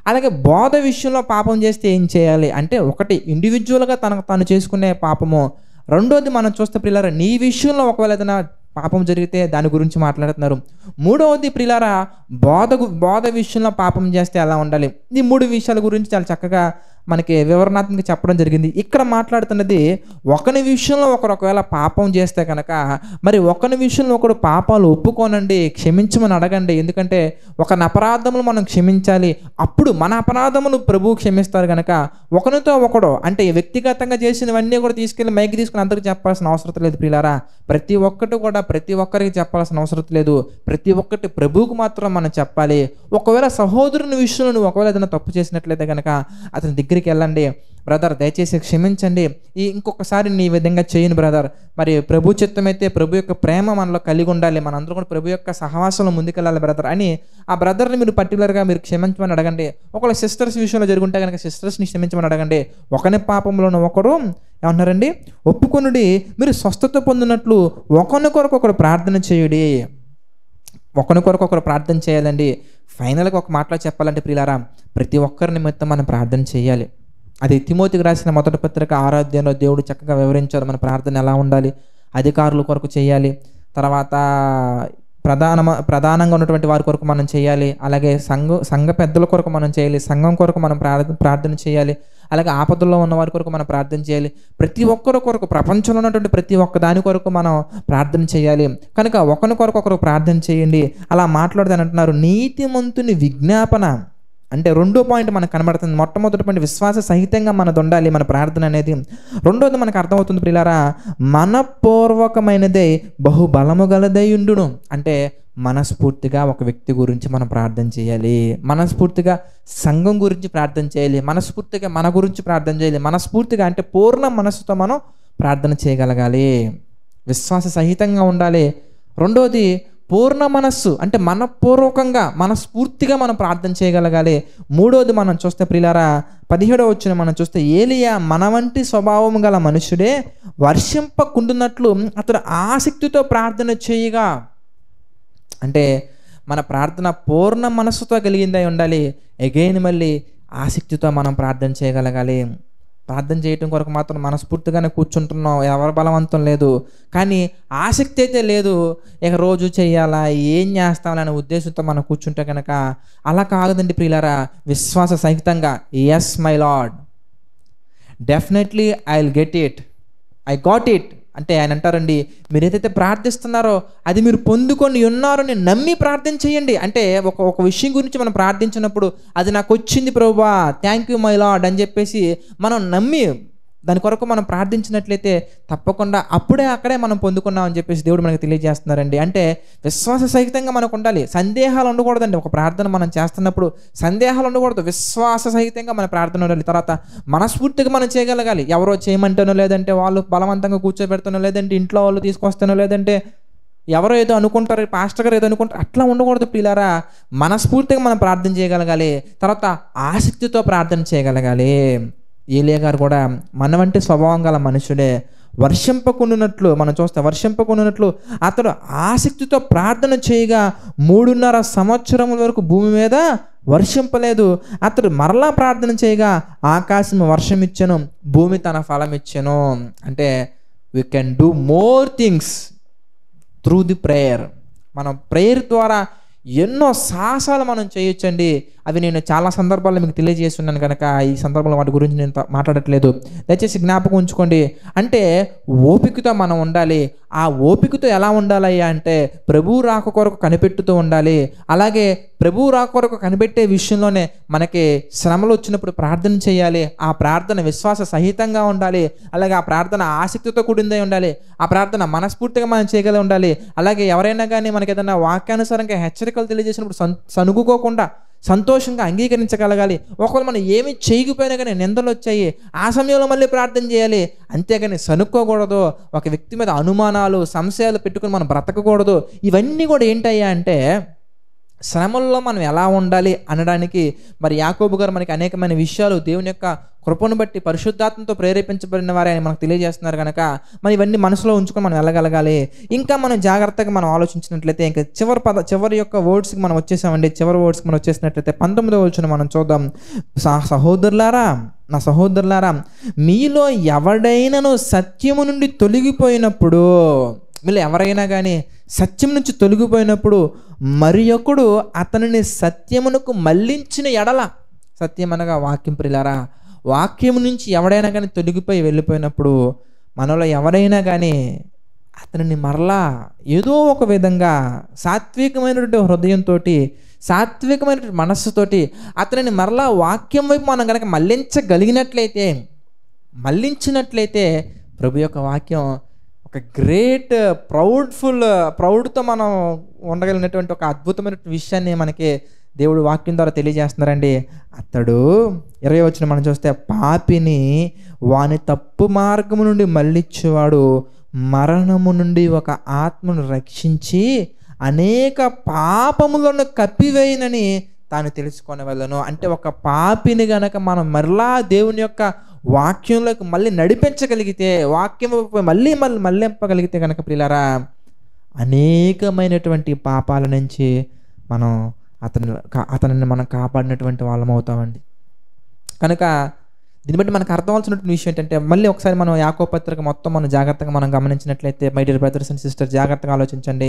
అలాగే బోధ విషయంలో పాపం చేస్తే ఏం చేయాలి అంటే ఒకటి ఇండివిజువల్గా తనకు తాను చేసుకునే పాపము రెండోది మనం చూస్తే ప్రిలారా నీ విషయంలో ఒకవేళ ఏదైనా పాపం జరిగితే దాని గురించి మాట్లాడుతున్నారు మూడవది ప్రిలారా బోధ గు- బోధ విషయంలో పాపం చేస్తే ఎలా ఉండాలి ఈ మూడు విషయాల గురించి చాలా చక్కగా మనకి వివరణాత్మక చెప్పడం జరిగింది ఇక్కడ మాట్లాడుతున్నది ఒకని విషయంలో ఒకరు ఒకవేళ పాపం చేస్తే కనుక మరి ఒకని విషయంలో ఒకడు పాపాలు ఒప్పుకోనండి క్షమించమని అడగండి ఎందుకంటే ఒకని అపరాధములు మనం క్షమించాలి అప్పుడు మన అపరాధములు ప్రభువు క్షమిస్తారు కనుక ఒకరితో ఒకడు అంటే వ్యక్తిగతంగా చేసినవన్నీ కూడా తీసుకెళ్ళి మైకి తీసుకుని అందరికి చెప్పాల్సిన అవసరం లేదు ప్రియులారా ప్రతి ఒక్కటి కూడా ప్రతి ఒక్కరికి చెప్పాల్సిన అవసరం లేదు ప్రతి ఒక్కటి ప్రభువుకు మాత్రం మనం చెప్పాలి ఒకవేళ సహోదరుని విషయంలో నువ్వు ఒకవేళ ఏదైనా తప్పు చేసినట్లయితే కనుక అతని దగ్గరికి వెళ్ళండి బ్రదర్ దయచేసి క్షమించండి ఈ ఇంకొకసారి నీ విధంగా చేయను బ్రదర్ మరి ప్రభు చిత్తమైతే ప్రభు యొక్క ప్రేమ మనలో కలిగి ఉండాలి మనందరం కూడా ప్రభు యొక్క సహవాసంలో ముందుకెళ్ళాలి బ్రదర్ అని ఆ బ్రదర్ని మీరు పర్టికులర్గా మీరు క్షమించమని అడగండి ఒకవేళ సిస్టర్స్ విషయంలో జరుగుంటే కనుక సిస్టర్స్ని క్షమించమని అడగండి ఒకని పాపంలోనూ ఒకరు ఏమన్నారండి ఒప్పుకొనుడి మీరు స్వస్థత పొందినట్లు ఒకరి కొరకు ఒకరు ప్రార్థన చేయుడి ఒకరి కొరకు ఒకరు ప్రార్థన చేయాలండి ఫైనల్గా ఒక మాటలో చెప్పాలంటే ప్రియులారా ప్రతి ఒక్కరి నిమిత్తం మనం ప్రార్థన చేయాలి అది తిమోతికి రాసిన మొదటి పత్రిక ఆరాధ్యంలో దేవుడు చక్కగా వివరించారు మన ప్రార్థన ఎలా ఉండాలి అధికారుల కొరకు చేయాలి తర్వాత ప్రధాన ప్రధానంగా ఉన్నటువంటి వారి కొరకు మనం చేయాలి అలాగే సంఘ సంఘ పెద్దల కొరకు మనం చేయాలి సంఘం కొరకు మనం ప్రార్థన ప్రార్థన చేయాలి అలాగే ఆపదల్లో ఉన్న వారి కొరకు మనం ప్రార్థన చేయాలి ప్రతి ఒక్కరి కొరకు ప్రపంచంలో ఉన్నటువంటి ప్రతి ఒక్క దాని కొరకు మనం ప్రార్థన చేయాలి కనుక ఒకరి కొరకు ఒకరు ప్రార్థన చేయండి అలా మాట్లాడదని అంటున్నారు నీతిమంతుని విజ్ఞాపన అంటే రెండో పాయింట్ మనకు కనబడుతుంది మొట్టమొదటి పాయింట్ విశ్వాస సహితంగా మనది ఉండాలి మన ప్రార్థన అనేది రెండోది మనకు అర్థమవుతుంది ప్రియులారా మనపూర్వకమైనదే బహుబలము గలదై ఉండును అంటే మనస్ఫూర్తిగా ఒక వ్యక్తి గురించి మనం ప్రార్థన చేయాలి మనస్ఫూర్తిగా సంఘం గురించి ప్రార్థన చేయాలి మనస్ఫూర్తిగా మన గురించి ప్రార్థన చేయాలి మనస్ఫూర్తిగా అంటే పూర్ణ మనస్సుతో మనం ప్రార్థన చేయగలగాలి విశ్వాస సహితంగా ఉండాలి రెండోది పూర్ణ మనస్సు అంటే మనపూర్వకంగా మనస్ఫూర్తిగా మనం ప్రార్థన చేయగలగాలి మూడోది మనం చూస్తే ప్రిలారా పదిహేడవ వచ్చిన మనం చూస్తే ఏలియా మన వంటి స్వభావం గల మనుషుడే వర్షింపకుండునట్లు అతడు ఆసక్తితో ప్రార్థన చేయగా అంటే మన ప్రార్థన పూర్ణ మనస్సుతో కలిగిందై ఉండాలి ఎగైన్ మళ్ళీ ఆసక్తితో మనం ప్రార్థన చేయగలగాలి ప్రార్థన చేయటం కొరకు మాత్రం మనస్ఫూర్తిగానే కూర్చుంటున్నాం ఎవరి బలవంతం లేదు కానీ ఆసక్తి అయితే లేదు ఇక రోజు చేయాలా ఏం చేస్తామని అనే ఉద్దేశంతో మనం కూర్చుంటే కనుక అలా కాగదండి ప్రియులారా విశ్వాస సహితంగా yes my lord definitely I will get it I got it అంటే ఆయన అంటారండి మీరు ఏదైతే ప్రార్థిస్తున్నారో అది మీరు పొందుకొని ఉన్నారని నమ్మి ప్రార్థన చేయండి అంటే ఒక ఒక విషయం గురించి మనం ప్రార్థించినప్పుడు అది నాకు వచ్చింది ప్రభువా థ్యాంక్ యూ మై లాడ్ అని చెప్పేసి మనం నమ్మి దాని కొరకు మనం ప్రార్థించినట్లయితే తప్పకుండా అప్పుడే అక్కడే మనం పొందుకున్నాం అని చెప్పేసి దేవుడు మనకు తెలియజేస్తున్నారండి అంటే విశ్వాస సహితంగా మనకు ఉండాలి సందేహాలు ఉండకూడదండి ఒక ప్రార్థన మనం చేస్తున్నప్పుడు సందేహాలు ఉండకూడదు విశ్వాస సహితంగా మన ప్రార్థన ఉండాలి తర్వాత మనస్ఫూర్తిగా మనం చేయగలగాలి ఎవరో చేయమంటానో లేదంటే వాళ్ళు బలవంతంగా కూర్చోబెడతానో లేదంటే ఇంట్లో వాళ్ళు తీసుకొస్తానో లేదంటే ఎవరో ఏదో అనుకుంటారు పాస్టర్ గారు ఏదో అనుకుంటారు అట్లా ఉండకూడదు పిల్లరా మనస్ఫూర్తిగా మనం ప్రార్థన చేయగలగాలి తర్వాత ఆసక్తితో ప్రార్థన చేయగలగాలి ఏలియా గారు కూడా మన వంటి స్వభావం గల మనుషుడే వర్షింపకుండునట్లు మనం చూస్తే వర్షింపకుండునట్లు అతడు ఆసక్తితో ప్రార్థన చేయగా మూడున్నర సంవత్సరం వరకు భూమి మీద వర్షింపలేదు అతడు మరలా ప్రార్థన చేయగా ఆకాశం వర్షం ఇచ్చెను భూమి తన ఫలం ఇచ్చెను అంటే we can do more things through the prayer మనం ప్రేయర్ ద్వారా ఎన్నో సాహసాలు మనం చేయొచ్చండి అవి నేను చాలా సందర్భాల్లో మీకు తెలియజేస్తున్నాను కనుక ఈ సందర్భంలో వాటి గురించి నేను త- మాట్లాడట్లేదు దయచేసి జ్ఞాపకం ఉంచుకోండి అంటే ఓపికతో మనం ఉండాలి ఆ ఓపికతో ఎలా ఉండాలయ్యా అంటే ప్రభు రాక కొరకు కనిపెట్టుతూ ఉండాలి అలాగే ప్రభు రాక కొరకు కనిపెట్టే విషయంలోనే మనకి శ్రమలు వచ్చినప్పుడు ప్రార్థన చేయాలి ఆ ప్రార్థన విశ్వాస సహితంగా ఉండాలి అలాగే ఆ ప్రార్థన ఆసక్తితో కూడిందై ఉండాలి ఆ ప్రార్థన మనస్ఫూర్తిగా మనం చేయగలిగి ఉండాలి అలాగే ఎవరైనా కానీ మనకి ఏదైనా వాక్యానుసారంగా హెచ్చరికలు తెలియజేసినప్పుడు సన్ సనుగుకోకుండా సంతోషంగా అంగీకరించగలగాలి ఒకవేళ మనం ఏమి చేయకపోయినా కానీ నిందలు వచ్చాయి ఆ సమయంలో మళ్ళీ ప్రార్థన చేయాలి అంతేగాని సనుక్కోకూడదు ఒక వ్యక్తి మీద అనుమానాలు సంశయాలు పెట్టుకుని మనం బ్రతకకూడదు ఇవన్నీ కూడా ఏంటయ్యా అంటే శ్రమల్లో మనం ఎలా ఉండాలి అనడానికి మరి యాకోబు గారు మనకి అనేకమైన విషయాలు దేవుని యొక్క కృపను బట్టి పరిశుద్ధాత్మతో ప్రేరేపించబడిన వారే అని మనకు తెలియజేస్తున్నారు కనుక మరి ఇవన్నీ మనసులో ఉంచుకొని మనం వెళ్ళగలగాలి ఇంకా మనం జాగ్రత్తగా మనం ఆలోచించినట్లయితే ఇంకా చివరి పద చివరి యొక్క వర్డ్స్కి మనం వచ్చేసామండి చివరి వర్డ్స్కి మనం వచ్చేసినట్లయితే పంతొమ్మిదో వచ్చిన మనం చూద్దాం సహ- సహోదరులారా నా సహోదరులారా మీలో ఎవడైనను సత్యము నుండి తొలగిపోయినప్పుడు వీళ్ళు ఎవరైనా కానీ సత్యం నుంచి తొలగిపోయినప్పుడు మరి ఒకడు అతనిని సత్యమునకు మళ్ళించిన ఎడల సత్యం అనగా వాక్యం ప్రిలారా వాక్యం నుంచి ఎవడైనా కానీ తొలగిపోయి వెళ్ళిపోయినప్పుడు మనలో ఎవరైనా కానీ అతనిని మరలా ఏదో ఒక విధంగా సాత్వికమైనటువంటి హృదయంతో సాత్వికమైనటువంటి మనస్సుతోటి అతనిని మరలా వాక్యం వైపు మనం కనుక మళ్ళించగలిగినట్లయితే మళ్ళించినట్లయితే ప్రభు యొక్క వాక్యం ఒక గ్రేట్ ప్రౌడ్ఫుల్ ప్రౌడ్తో మనం ఉండగలిగినటువంటి ఒక అద్భుతమైన విషయాన్ని మనకి దేవుడు వాక్యం ద్వారా తెలియజేస్తున్నారండి అతడు ఇరవై వచ్చిన మనం చూస్తే పాపిని వాని తప్పు మార్గము నుండి మళ్ళించేవాడు మరణము నుండి ఒక ఆత్మను రక్షించి అనేక పాపములను కప్పివేయనని తాను తెలుసుకునే వెళ్ళను అంటే ఒక పాపిని గనక మనం మరలా దేవుని యొక్క వాక్యంలోకి మళ్ళీ నడిపించగలిగితే వాక్యం వైపు మళ్ళీ మళ్ళీ మళ్ళింపగలిగితే కనుక ప్రియులారా అనేకమైనటువంటి పాపాల నుంచి మనం అతని కా- అతనిని మనం కాపాడినటువంటి వాళ్ళం అవుతామండి కనుక దీన్ని బట్టి మనకు అర్థం అవ్వాల్సినటువంటి విషయం ఏంటంటే మళ్ళీ ఒకసారి మనం యాకో పత్రిక మొత్తం మనం జాగ్రత్తగా మనం గమనించినట్లయితే my dear brothers and sister జాగ్రత్తగా ఆలోచించండి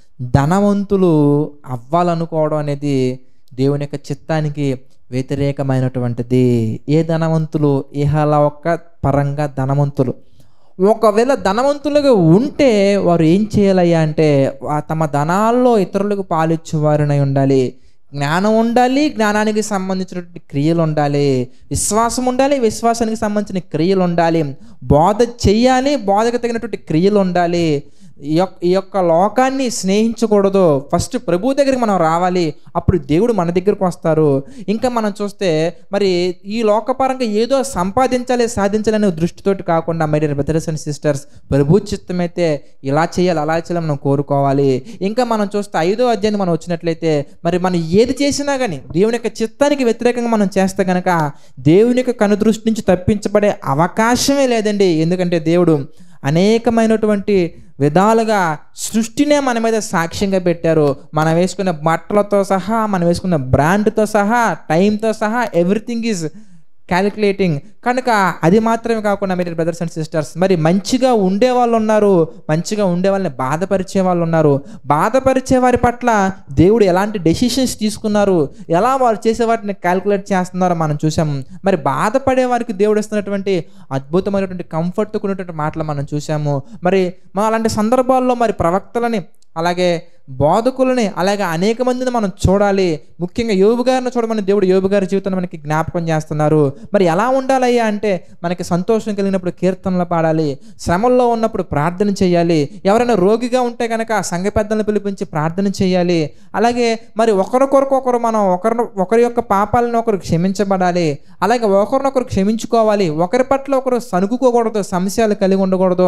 ధనవంతులు అవ్వాలనుకోవడం అనేది దేవుని యొక్క చిత్తానికి వ్యతిరేకమైనటువంటిది ఏ ధనవంతులు ఇహలోక పరంగా ధనవంతులు ఒకవేళ ధనవంతులుగా ఉంటే వారు ఏం చేయాలయ్యా అంటే వా- తమ ధనాల్లో ఇతరులకు పాలిచ్చు వారినై ఉండాలి జ్ఞానం ఉండాలి జ్ఞానానికి సంబంధించినటువంటి క్రియలు ఉండాలి విశ్వాసం ఉండాలి విశ్వాసానికి సంబంధించిన క్రియలు ఉండాలి బోధ చెయ్యాలి బోధకు తగినటువంటి క్రియలు ఉండాలి ఈ యొక్క ఈ యొక్క లోకాన్ని స్నేహించకూడదు ఫస్ట్ ప్రభు దగ్గరికి మనం రావాలి అప్పుడు దేవుడు మన దగ్గరకు వస్తారు ఇంకా మనం చూస్తే మరి ఈ లోకపరంగా ఏదో సంపాదించాలి సాధించాలనే దృష్టితోటి కాకుండా my dear brothers and sisters ప్రభు చిత్తమైతే ఇలా చేయాలి అలా చేయాలి మనం కోరుకోవాలి ఇంకా మనం చూస్తే ఐదో అధ్యాయం మనం వచ్చినట్లయితే మరి మనం ఏది చేసినా కానీ దేవుని యొక్క చిత్తానికి వ్యతిరేకంగా మనం చేస్తే కనుక దేవుని యొక్క కనుదృష్టి నుంచి తప్పించబడే అవకాశమే లేదండి ఎందుకంటే దేవుడు అనేకమైనటువంటి విధాలుగా సృష్టినే మన మీద సాక్ష్యంగా పెట్టారు మనం వేసుకున్న బట్టలతో సహా మనం వేసుకున్న బ్రాండ్తో సహా టైంతో సహా ఎవ్రీథింగ్ ఈజ్ క్యాలిక్యులేటింగ్ కనుక అది మాత్రమే కాకుండా మీరు బ్రదర్స్ అండ్ సిస్టర్స్ మరి మంచిగా ఉండే వాళ్ళు ఉన్నారు మంచిగా ఉండే వాళ్ళని బాధపరిచే వాళ్ళు ఉన్నారు బాధపరిచే వారి పట్ల దేవుడు ఎలాంటి డెసిషన్స్ తీసుకున్నారు ఎలా వారు చేసే వాటిని క్యాలిక్యులేట్ చేస్తున్నారో మనం చూసాం మరి బాధపడే వారికి దేవుడు ఇస్తున్నటువంటి అద్భుతమైనటువంటి కంఫర్ట్ కూడినటువంటి మాటలు మనం చూసాము మరి మా అలాంటి సందర్భాల్లో మరి ప్రవక్తలని అలాగే బోధకులని అలాగే అనేక మందిని మనం చూడాలి ముఖ్యంగా యోబు గారిని చూడమని దేవుడు యోబు గారి జీవితాన్ని మనకి జ్ఞాపకం చేస్తున్నారు మరి ఎలా ఉండాలయ్యా అంటే మనకి సంతోషం కలిగినప్పుడు కీర్తనలు పాడాలి శ్రమల్లో ఉన్నప్పుడు ప్రార్థన చేయాలి ఎవరైనా రోగిగా ఉంటే కనుక సంఘ పెద్దలను పిలిపించి ప్రార్థన చేయాలి అలాగే మరి ఒకరికొరకు ఒకరు మనం ఒకరి ఒకరి యొక్క పాపాలను ఒకరు క్షమించబడాలి అలాగే ఒకరినొకరు క్షమించుకోవాలి ఒకరి పట్ల ఒకరు సనుగుకోకూడదు సంశయాలు కలిగి ఉండకూడదు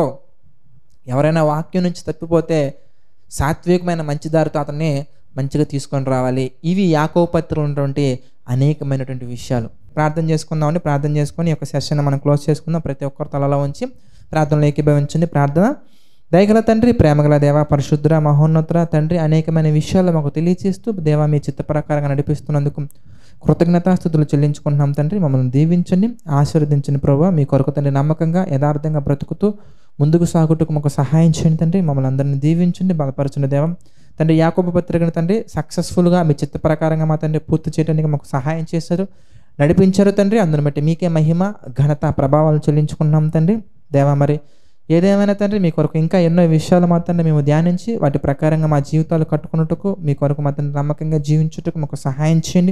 ఎవరైనా వాక్యం నుంచి తప్పిపోతే సాత్వికమైన మంచి దారితో అతన్ని మంచిగా తీసుకొని రావాలి ఇవి యాకోపత్రులు ఉన్నటువంటి అనేకమైనటువంటి విషయాలు ప్రార్థన చేసుకుందామండి ప్రార్థన చేసుకొని ఈ యొక్క సెషన్ మనం క్లోజ్ చేసుకుందాం ప్రతి ఒక్కరు తలలో ఉంచి ప్రార్థనలో ఏకీభవించండి ప్రార్థన దయగల తండ్రి ప్రేమగల దేవ పరిశుద్ధ మహోన్నతుల తండ్రి అనేకమైన విషయాలు మాకు తెలియచేస్తూ దేవ మీ చిత్త ప్రకారంగా నడిపిస్తున్నందుకు కృతజ్ఞతాస్థుతులు చెల్లించుకుంటున్నాం తండ్రి మమ్మల్ని దీవించండి ఆశీర్వదించండి ప్రభావ మీ కొరకు తండ్రి నమ్మకంగా యథార్థంగా బ్రతుకుతూ ముందుకు సాగుటకు మాకు సహాయం చేయండి తండ్రి మమ్మల్ని అందరినీ దీవించండి బలపరచండి దేవం తండ్రి యాకోబ పత్రికను తండ్రి సక్సెస్ఫుల్గా మీ చిత్త ప్రకారంగా మా తండ్రి పూర్తి చేయడానికి మాకు సహాయం చేశారు నడిపించారు తండ్రి అందుని బట్టి మీకే మహిమ ఘనత ప్రభావాలు చెల్లించుకున్నాం తండ్రి దేవా మరి ఏదేమైనా తండ్రి మీ కొరకు ఇంకా ఎన్నో విషయాలు మా తండ్రి మేము ధ్యానించి వాటి ప్రకారంగా మా జీవితాలు కట్టుకున్నట్టుకు మీ కొరకు మా తండ్రి నమ్మకంగా జీవించుటకు మాకు సహాయం చేయండి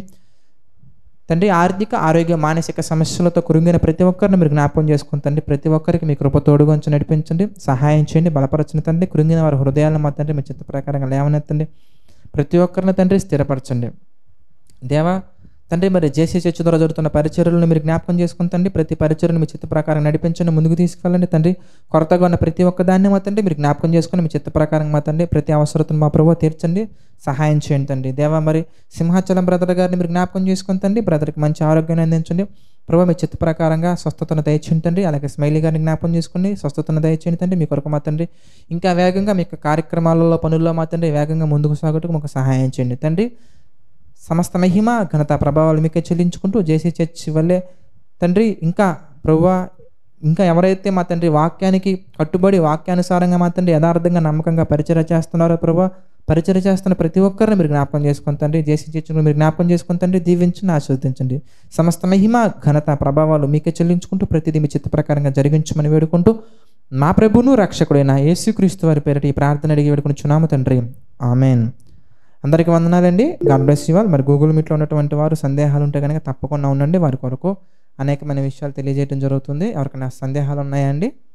తండ్రి ఆర్థిక ఆరోగ్య మానసిక సమస్యలతో కురింగిన ప్రతి ఒక్కరిని మీరు జ్ఞాపకం చేసుకుని తండ్రి ప్రతి ఒక్కరికి మీ కృప తోడుగా ఉంచి నడిపించండి సహాయం చేయండి బలపరచండి తండ్రి కురింగిన వారి హృదయాలను మా తండ్రి మీ చిత్త ప్రకారంగా లేవనెత్తండి ప్రతి ఒక్కరిని తండ్రి స్థిరపరచండి దేవా తండ్రి మరి జేసీ చర్చ్ ద్వారా జరుగుతున్న పరిచర్యలను మీరు జ్ఞాపకం చేసుకుని తండ్రి ప్రతి పరిచర్యను మీ చిత్త ప్రకారం నడిపించండి ముందుకు తీసుకెళ్ళండి తండ్రి కొరతగా ఉన్న ప్రతి ఒక్క దాన్ని మా తండ్రి మీరు జ్ఞాపకం చేసుకుని మీ చిత్త ప్రకారం మా తండ్రి ప్రతి అవసరతను మా ప్రభు తీర్చండి సహాయం చేయండి తండ్రి దేవా మరి సింహాచలం బ్రదర్ గారిని మీరు జ్ఞాపకం చేసుకుని తండ్రి బ్రదర్కి మంచి ఆరోగ్యాన్ని అందించండి ప్రభు మీ చిత్త ప్రకారంగా స్వస్థతను దయచేయండి తండ్రి అలాగే స్మైలీ గారిని జ్ఞాపకం చేసుకుని స్వస్థతను దయచేయండి తండ్రి మీ కొరకు మా తండ్రి ఇంకా వేగంగా మీ యొక్క కార్యక్రమాలలో పనుల్లో మా తండ్రి వేగంగా ముందుకు సాగుటకు మాకు సహాయం చేయండి తండ్రి సమస్త మహిమ ఘనత ప్రభావాలు మీకే చెల్లించుకుంటూ జేసీ చర్చ్ వల్లే తండ్రి ఇంకా ప్రభువా ఇంకా ఎవరైతే మా తండ్రి వాక్యానికి కట్టుబడి వాక్యానుసారంగా మా తండ్రి యథార్థంగా నమ్మకంగా పరిచయం చేస్తున్నారో ప్రభా పరిచయం చేస్తున్న ప్రతి ఒక్కరిని మీరు జ్ఞాపకం చేసుకుని తండ్రి జేసీ చర్చను మీరు జ్ఞాపకం చేసుకుని తండ్రి దీవించండి ఆస్వాదించండి సమస్త మహిమ ఘనత ప్రభావాలు మీకే చెల్లించుకుంటూ ప్రతిదీ మీ చిత్త ప్రకారంగా జరిగించమని వేడుకుంటూ మా ప్రభును రక్షకుడైన యేసుక్రీస్తు వారి పేరిట ఈ ప్రార్థన అడిగి వేడుకుని చున్నాము తండ్రి ఆమెన్ అందరికీ వందనాలండి గాడ్ బ్లెస్ యూ ఆల్ మరి గూగుల్ మీట్లో ఉన్నటువంటి వారు సందేహాలు ఉంటే కనుక తప్పకుండా ఉండండి వారి కొరకు అనేకమైన విషయాలు తెలియజేయడం జరుగుతుంది ఎవరికైనా సందేహాలు ఉన్నాయా అండి